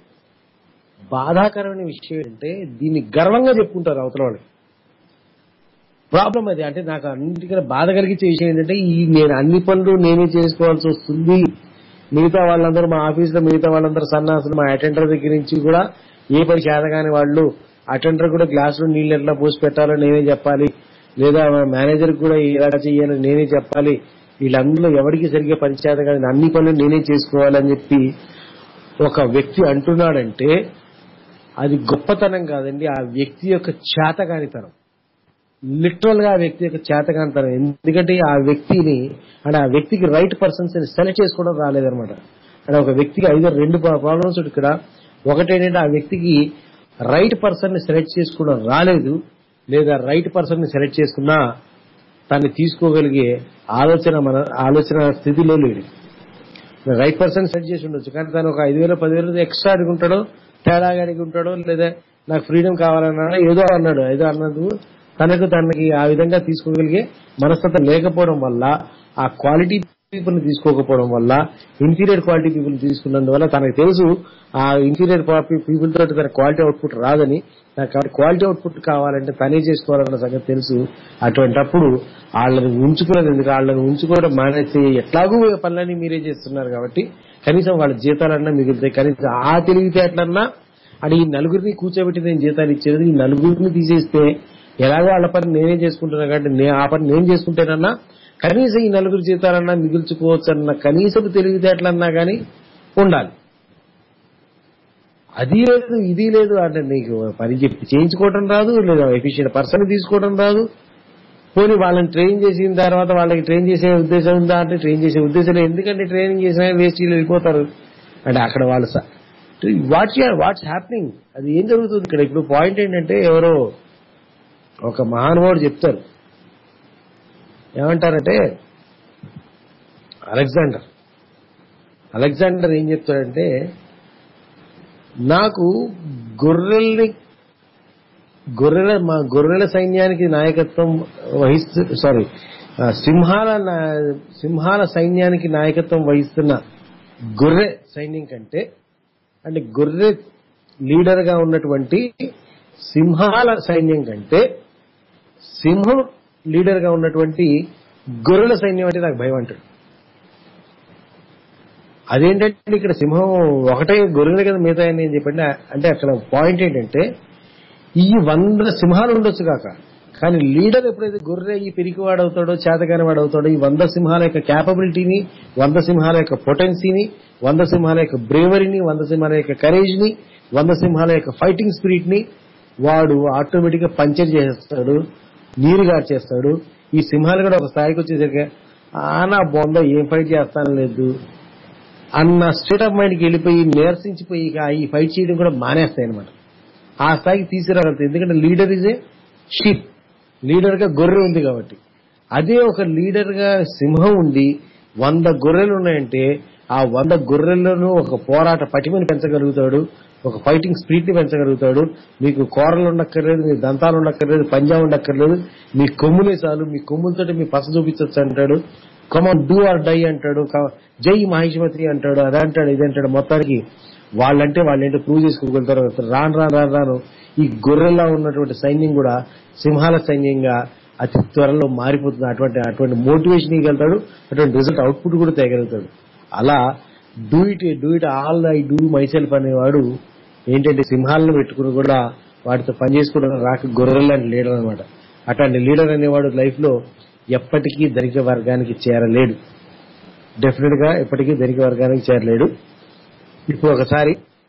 బాధాకరమైన విషయం ఏంటంటే దీన్ని గర్వంగా చెప్పుకుంటారు అవతల వాళ్ళు ప్రాబ్లం అది అంటే నాకు అన్నిటికన్నా బాధ కలిగించే విషయం ఏంటంటే ఈ నేను అన్ని పనులు నేనే చేసుకోవాల్సి వస్తుంది మిగతా వాళ్ళందరూ మా ఆఫీస్ లో మిగతా వాళ్ళందరూ సన్నాసులు మా అటెండర్ దగ్గర నుంచి కూడా ఏ పని చేతగాని వాళ్ళు అటెండర్ కూడా గ్లాసులో నీళ్ళు ఎట్లా పోసి పెట్టాలో నేనే చెప్పాలి లేదా మేనేజర్ కూడా ఇలా చేయాలో నేనే చెప్పాలి వీళ్ళందరూ ఎవరికి సరిగ్గా పని చేత కానీ అన్ని పనులు నేనే చేసుకోవాలని చెప్పి ఒక వ్యక్తి అంటున్నాడంటే అది గొప్పతనం కాదండి ఆ వ్యక్తి యొక్క చేతగానితనం లిటరల్ గా ఆ వ్యక్తి యొక్క చేతగానితనం ఎందుకంటే ఆ వ్యక్తిని అంటే ఆ వ్యక్తికి రైట్ పర్సన్స్ సెలెక్ట్ చేసుకోవడం రాలేదన్నమాట అంటే ఒక వ్యక్తికి ఐదు రెండు ప్రాబ్లమ్స్ ఇక్కడ ఒకటేంటంటే ఆ వ్యక్తికి రైట్ పర్సన్ ని సెలెక్ట్ చేసుకోవడం రాలేదు లేదా రైట్ పర్సన్ ని సెలెక్ట్ చేసుకున్నా తను తీసుకోగలిగే ఆలోచన మన ఆలోచన స్థితిలో లేడు రైట్ పర్సన్ సెట్ చేసి ఉండొచ్చు కానీ తను ఒక ఐదు వేలు పదివేలు ఎక్స్ట్రా అడుగుంటాడో తేడాగా అడుగుంటాడో లేదా నాకు ఫ్రీడమ్ కావాలన్నాడో ఏదో అన్నాడు ఏదో అన్నది తనకు తనకి ఆ విధంగా తీసుకోగలిగే మనస్తత్వం లేకపోవడం వల్ల ఆ క్వాలిటీ పీపుల్ తీసుకోకపోవడం వల్ల ఇన్ఫీరియర్ క్వాలిటీ పీపుల్ తీసుకున్నందువల్ల తనకు తెలుసు ఆ ఇన్ఫీరియర్ పీపుల్ తోటి తన క్వాలిటీ అవుట్పుట్ రాదని నాకు క్వాలిటీ అవుట్పుట్ కావాలంటే తనే చేసుకోవాలన్న సంగతి తెలుసు అటువంటప్పుడు వాళ్ళని ఉంచుకున్నది ఎందుకు వాళ్ళని ఉంచుకోవడం మానేసి ఎట్లాగూ పనులన్నీ మీరే చేస్తున్నారు కాబట్టి కనీసం వాళ్ళ జీతాలన్నా మిగులుతాయి కనీసం ఆ తెలివితేటలన్నా అని ఈ నలుగురిని కూర్చోబెట్టి నేను జీతాలు ఇచ్చేది ఈ నలుగురిని తీసేస్తే ఎలాగో వాళ్ళ పని నేనే చేసుకుంటున్నా కాబట్టి నే- ఆ పని నేను చేసుకుంటేనన్నా కనీసం ఈ నలుగురు జీతాలన్నా మిగుల్చుకోవచ్చు అన్న కనీసం తెలివితేటలన్నా కానీ ఉండాలి అది లేదు ఇది లేదు అంటే నీకు పని చెప్పి చేయించుకోవడం రాదు లేదా ఎఫిషియెంట్ పర్సన్ తీసుకోవడం రాదు పోనీ వాళ్ళని ట్రైన్ చేసిన తర్వాత వాళ్ళకి ట్రైన్ చేసే ఉద్దేశం ఉందా అంటే ట్రైన్ చేసే ఉద్దేశం లేదు ఎందుకంటే ట్రైనింగ్ చేసినా వేస్ట్ వెళ్ళిపోతారు అంటే అక్కడ వాళ్ళు వాట్స్ వాట్స్ హ్యాపెనింగ్ అది ఏం జరుగుతుంది ఇక్కడ ఇప్పుడు పాయింట్ ఏంటంటే ఎవరో ఒక మహానుభావుడు చెప్తారు ఏమంటారంటే అలెగ్జాండర్ అలెగ్జాండర్ ఏం చెప్తాడంటే నాకు గొర్రెల్ని గొర్రెల మా గొర్రెల సైన్యానికి నాయకత్వం వహిస్తూ సారీ ఆ, సింహాల నా- సింహాల సైన్యానికి నాయకత్వం వహిస్తున్న గొర్రె సైన్యం కంటే అంటే గొర్రె లీడర్ గా ఉన్నటువంటి సింహాల సైన్యం కంటే సింహం లీడర్ గా ఉన్నటువంటి గొర్రెల సైన్యం అంటే నాకు భయం అంటాడు అదేంటంటే ఇక్కడ సింహం ఒకటే గొర్రెల కదా మిగతా అని చెప్పండి అంటే అక్కడ పాయింట్ ఏంటంటే ఈ వంద సింహాలు ఉండొచ్చు కాక కానీ లీడర్ ఎప్పుడైతే గొర్రె ఈ పిరికివాడు అవుతాడో చేతగాని వాడు అవుతాడో ఈ వంద సింహాల యొక్క క్యాపబిలిటీని వంద సింహాల యొక్క పొటెన్సీని వంద సింహాల యొక్క బ్రేవరీని వంద సింహాల యొక్క కరేజ్ ని వంద సింహాల యొక్క ఫైటింగ్ స్పిరిట్ ని వాడు ఆటోమేటిక్ గా పంచర్ చేసేస్తాడు నీరు చేస్తాడు ఈ సింహాలు కూడా ఒక స్థాయికి వచ్చేసరికి ఆ నా బొంద ఏం ఫైట్ చేస్తాను లేదు అన్న స్టేట్ ఆఫ్ మైండ్కి వెళ్ళిపోయి నీరసించిపోయి ఇక ఈ ఫైట్ చేయడం కూడా మానేస్తాయి అనమాట ఆ స్థాయికి తీసుకురాగలుగుతాయి ఎందుకంటే leader is a sheep leader గా గొర్రె ఉంది కాబట్టి అదే ఒక లీడర్ గా సింహం ఉండి వంద గొర్రెలు ఉన్నాయంటే ఆ వంద గొర్రెలను ఒక పోరాట పటిమని పెంచగలుగుతాడు ఒక ఫైటింగ్ స్పిరిట్ ని పెంచగలుగుతాడు మీకు కోరలు ఉండక్కర్లేదు మీ దంతాలు ఉండక్కర్లేదు పంజా ఉండక్కర్లేదు మీ కొమ్ములే చాలు మీ కొమ్ములతోటి మీ పస చూపించచ్చు అంటాడు కమన్ డూ ఆర్ డై అంటాడు క- జై మహిషమతి అంటాడు అది అంటాడు ఇది అంటాడు మొత్తానికి వాళ్ళంటే వాళ్ళేంటో ప్రూవ్ చేసుకోగలుగుతారు రాను రాను రాను రాను ఈ గొర్రెలా ఉన్నటువంటి సైన్యం కూడా సింహాల సైన్యంగా అతి త్వరలో మారిపోతుంది అటువంటి అటువంటి మోటివేషన్ ఇవ్వగలుగుతాడు అటువంటి రిజల్ట్ అవుట్పుట్ కూడా తేగలుగుతాడు అలా do it do it all I do myself అనేవాడు ఏంటంటే సింహాలను పెట్టుకుని కూడా వాటితో పనిచేసుకోవడం రాక గొర్రెలు లాంటి లీడర్ అనమాట అట్లాంటి లీడర్ అనేవాడు లైఫ్ లో ఎప్పటికీ ధనిక వర్గానికి చేరలేడు డెఫినెట్ గా ఎప్పటికీ ధనిక వర్గానికి చేరలేడు ఇప్పుడు ఒకసారి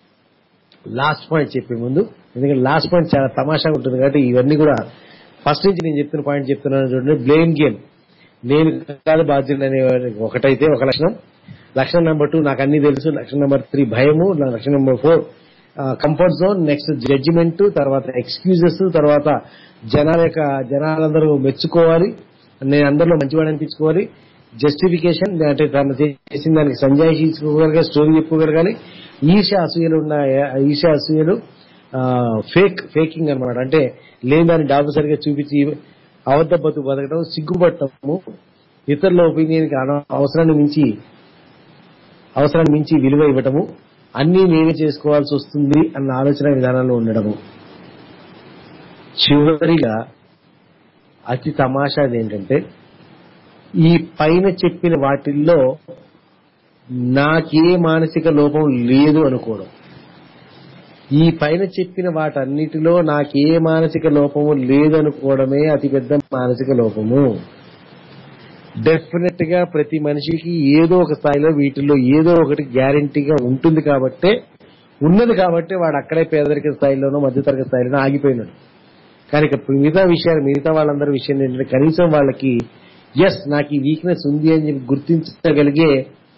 లాస్ట్ పాయింట్ చెప్పే ముందు ఎందుకంటే లాస్ట్ పాయింట్ చాలా తమాషాగా ఉంటుంది కాబట్టి ఇవన్నీ కూడా ఫస్ట్ నుంచి నేను చెప్తున్న పాయింట్ చెప్తున్నాను చూడండి బ్లేమ్ గేమ్ నేను కాదు బాధ్యుడు అనే ఒకటైతే ఒక లక్షణం లక్షణం నెంబర్ టూ నాకు అన్ని తెలుసు లక్షణం నెంబర్ త్రీ భయము నా లక్షణం number four comfort zone next judgement తర్వాత ఎక్స్క్యూజెస్ తర్వాత జనాల యొక్క జనాలందరూ మెచ్చుకోవాలి నేను అందరిలో మంచివాడు అనిపించుకోవాలి జస్టిఫికేషన్ అంటే తను చేసిన దానికి సంజాయిషి ఇచ్చుకోగలగాలి స్టోరీ చెప్పుకోగలగాలి ఈర్ష అసూయలు ఉన్న ఈర్ష అసూయలు ఫేక్ ఫేకింగ్ అన్నమాట అంటే లేని దాన్ని డాబు సరిగా చూపించి అబద్ధ బతుకు బతకడం సిగ్గుపడటము ఇతరుల ఒపీనియన్ కి అన- అవసరాన్ని మించి అవసరాన్ని మించి విలువ ఇవ్వటము అన్నీ నేనే చేసుకోవాల్సి వస్తుంది అన్న ఆలోచన విధానంలో ఉండడము చివరిగా అతి తమాషాది ఏంటంటే ఈ పైన చెప్పిన వాటిల్లో నాకే మానసిక లోపం లేదు అనుకోవడం ఈ పైన చెప్పిన వాటన్నిటిలో నాకే మానసిక లోపము లేదనుకోవడమే అతిపెద్ద మానసిక లోపము డెఫినెట్ గా ప్రతి మనిషికి ఏదో ఒక స్థాయిలో వీటిల్లో ఏదో ఒకటి గ్యారంటీగా ఉంటుంది కాబట్టే ఉన్నది కాబట్టి వాడు అక్కడే పేదరిక స్థాయిలోనో మధ్యతరగతి స్థాయిలోనో ఆగిపోయినాడు కానీ ఇక మిగతా విషయాలు మిగతా వాళ్ళందరి విషయం ఏంటంటే కనీసం వాళ్ళకి ఎస్ నాకు ఈ వీక్నెస్ ఉంది అని చెప్పి గుర్తించగలిగే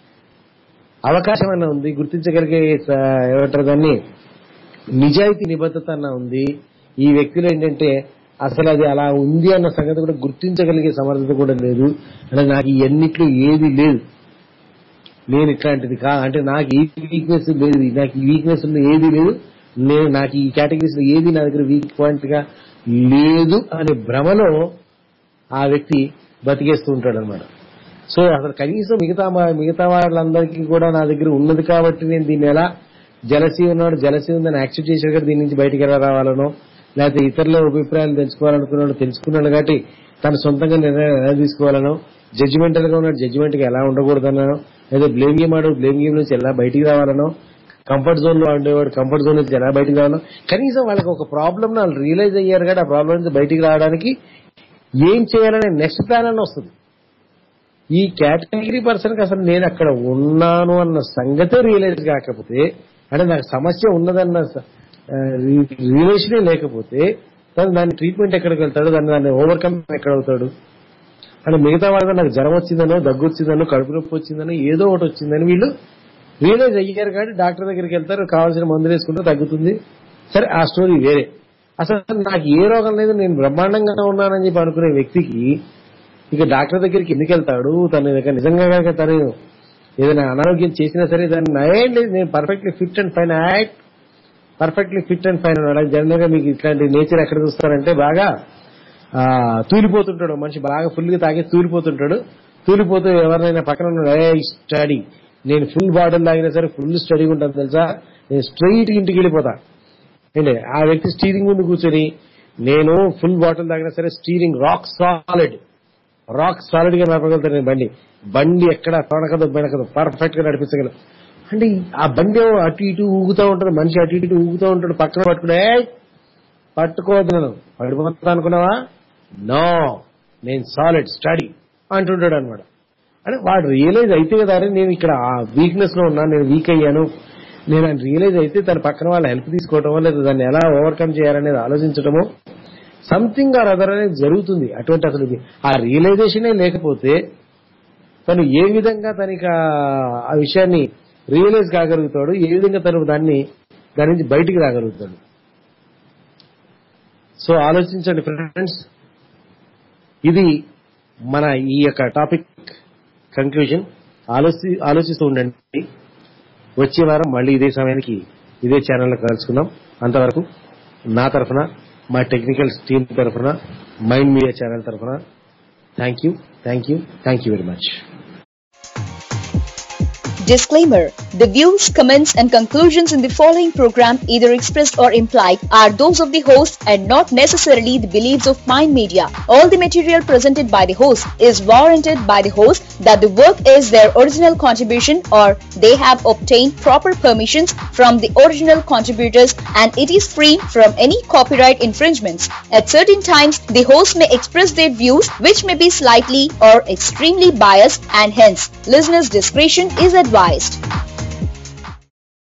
అవకాశం అన్న ఉంది గుర్తించగలిగే స- ఏమంటారు దాన్ని నిజాయితీ నిబద్ధత అన్న ఉంది ఈ వ్యక్తిలో ఏంటంటే అసలు అది అలా ఉంది అన్న సంగతి కూడా గుర్తించగలిగే సమర్థత కూడా లేదు అంటే నాకు ఈ అన్నిట్లో ఏది లేదు నేను ఇట్లాంటిది కా అంటే నాకు ఈ వీక్నెస్ లేదు నాకు ఈ వీక్నెస్ ఏది లేదు నేను నాకు ఈ కేటగిరీస్ లో ఏది నా దగ్గర వీక్ పాయింట్ గా లేదు అనే భ్రమలో ఆ వ్యక్తి బతికేస్తూ ఉంటాడు అనమాట సో అసలు కనీసం మిగతా మా- మిగతా వాళ్ళందరికీ కూడా నా దగ్గర ఉన్నది కాబట్టి నేను దీన్ని ఎలా జలసీ ఉన్నాడు జలసీ ఉందని యాక్సెప్ట్ చేశాడు కాబట్టి దీని నుంచి బయటికి ఎలా రావాలనో లేకపోతే ఇతరుల అభిప్రాయాలు తెలుసుకోవాలనుకున్నాడు తెలుసుకున్నాడు కాబట్టి తన సొంతంగా నిర్ణయం ఎలా తీసుకోవాలనో జడ్జిమెంటల్ గా ఉన్నాడు జడ్జిమెంట్ గా ఎలా ఉండకూడదనో లేదా బ్లేమ్ గేమ్ ఆడు బ్లేమ్ గేమ్ నుంచి ఎలా బయటికి రావాలనో కంఫర్ట్ జోన్ లో ఉండేవాడు కంఫర్ట్ జోన్ నుంచి ఎలా బయటికి రావాలో కనీసం వాళ్ళకి ఒక ప్రాబ్లమ్ వాళ్ళు రియలైజ్ అయ్యారు కాబట్టి ఆ ప్రాబ్లం నుంచి బయటికి రావడానికి ఏం చేయాలనే నెక్స్ట్ ప్లాన్ అని వస్తుంది ఈ కేటగిరీ పర్సన్ కి అసలు నేను అక్కడ ఉన్నాను అన్న సంగతే రియలైజ్ కాకపోతే అంటే నాకు సమస్య ఉన్నదన్న రిలేషనే లేకపోతే తను దాని ట్రీట్మెంట్ ఎక్కడికి వెళ్తాడు దాన్ని దాన్ని ఓవర్కమ్ ఎక్కడ అవుతాడు అంటే మిగతా వాళ్ళ నాకు జ్వరం వచ్చిందనో దగ్గు వచ్చిందనో కడుపు నొప్పి వచ్చిందనో ఏదో ఒకటి వచ్చిందని వీళ్ళు రియలైజ్ అయ్యారు కాబట్టి డాక్టర్ దగ్గరికి వెళ్తారు కావాల్సిన మందులు వేసుకుంటే తగ్గుతుంది సరే ఆ స్టోరీ వేరే అసలు నాకు ఏ రోగం లేదు నేను బ్రహ్మాండంగా ఉన్నానని చెప్పి అనుకునే వ్యక్తికి ఇక డాక్టర్ దగ్గరికి ఎందుకు వెళ్తాడు తను ఇక నిజంగా కనుక తను ఏదైనా అనారోగ్యం చేసినా సరే దాన్ని ఏం లేదు నేను perfectly fit and fine act perfectly fit and fine ఉన్నాడు జనరల్ గా మీకు ఇట్లాంటి నేచర్ ఎక్కడ చూస్తారంటే బాగా ఆ, తూలిపోతుంటాడు మనిషి బాగా ఫుల్ గా తాగి తూలిపోతుంటాడు తూలిపోతూ ఎవరినైనా పక్కన ఉన్నాడు ఏ స్టడీ నేను ఫుల్ బాటిల్ తాగినా సరే ఫుల్ స్టడీగా ఉంటాను తెలుసా నేను స్ట్రైట్ ఇంటికి వెళ్ళిపోతా ఏంటి ఆ వ్యక్తి స్టీరింగ్ ముందు కూర్చొని నేను ఫుల్ బాటిల్ తాగినా సరే steering rock solid rock solid గా నడపగలుగుతాను నేను బండి బండి ఎక్కడ తొనకదు బెనకదు పర్ఫెక్ట్ గా నడిపించగలను అంటే ఆ బండి ఏమో అటు ఇటు ఊగుతూ ఉంటాడు మనిషి అటు ఇటు ఊగుతూ ఉంటాడు పక్కన పట్టుకునే పట్టుకోవద్దు నేను పడిపోతా అనుకున్నావా నో నేను సాలిడ్ స్టడీ అంటుంటాడు అనమాట అంటే వాడు రియలైజ్ అయితే కదా అరే నేను ఇక్కడ ఆ వీక్నెస్ లో ఉన్నా నేను వీక్ అయ్యాను నేను అని రియలైజ్ అయితే తన పక్కన వాళ్ళ హెల్ప్ తీసుకోవటమో లేదా దాన్ని ఎలా ఓవర్కమ్ చేయాలనేది ఆలోచించడమో సంథింగ్ ఆర్ అదర్ అనేది జరుగుతుంది అటువంటి అసలు ఇది ఆ రియలైజేషనే లేకపోతే తను ఏ విధంగా తనకి ఆ- ఆ విషయాన్ని రియలైజ్ కాగలుగుతాడు ఏ విధంగా తను దాన్ని దాని నుంచి బయటికి రాగలుగుతాడు సో ఆలోచించండి ఫ్రెండ్స్ ఇది మన ఈ యొక్క టాపిక్ కంక్లూజన్ ఆలోచి ఆలోచిస్తూ ఉండండి వచ్చే వారం మళ్ళీ ఇదే సమయానికి ఇదే ఛానల్లో కలుసుకుందాం అంతవరకు నా తరఫున మా టెక్నికల్ టీమ్ తరఫున మైండ్ మీడియా ఛానల్ తరఫున thank you thank you thank you very much Disclaimer The views, comments, and conclusions in the following program, either expressed or implied, are those of the host and not necessarily the beliefs of Mind Media. All the material presented by the host is warranted by the host that the work is their original contribution or they have obtained proper permissions from the original contributors and it is free from any copyright infringements. At certain times, the host may express their views which may be slightly or extremely biased and hence listeners' discretion is advised.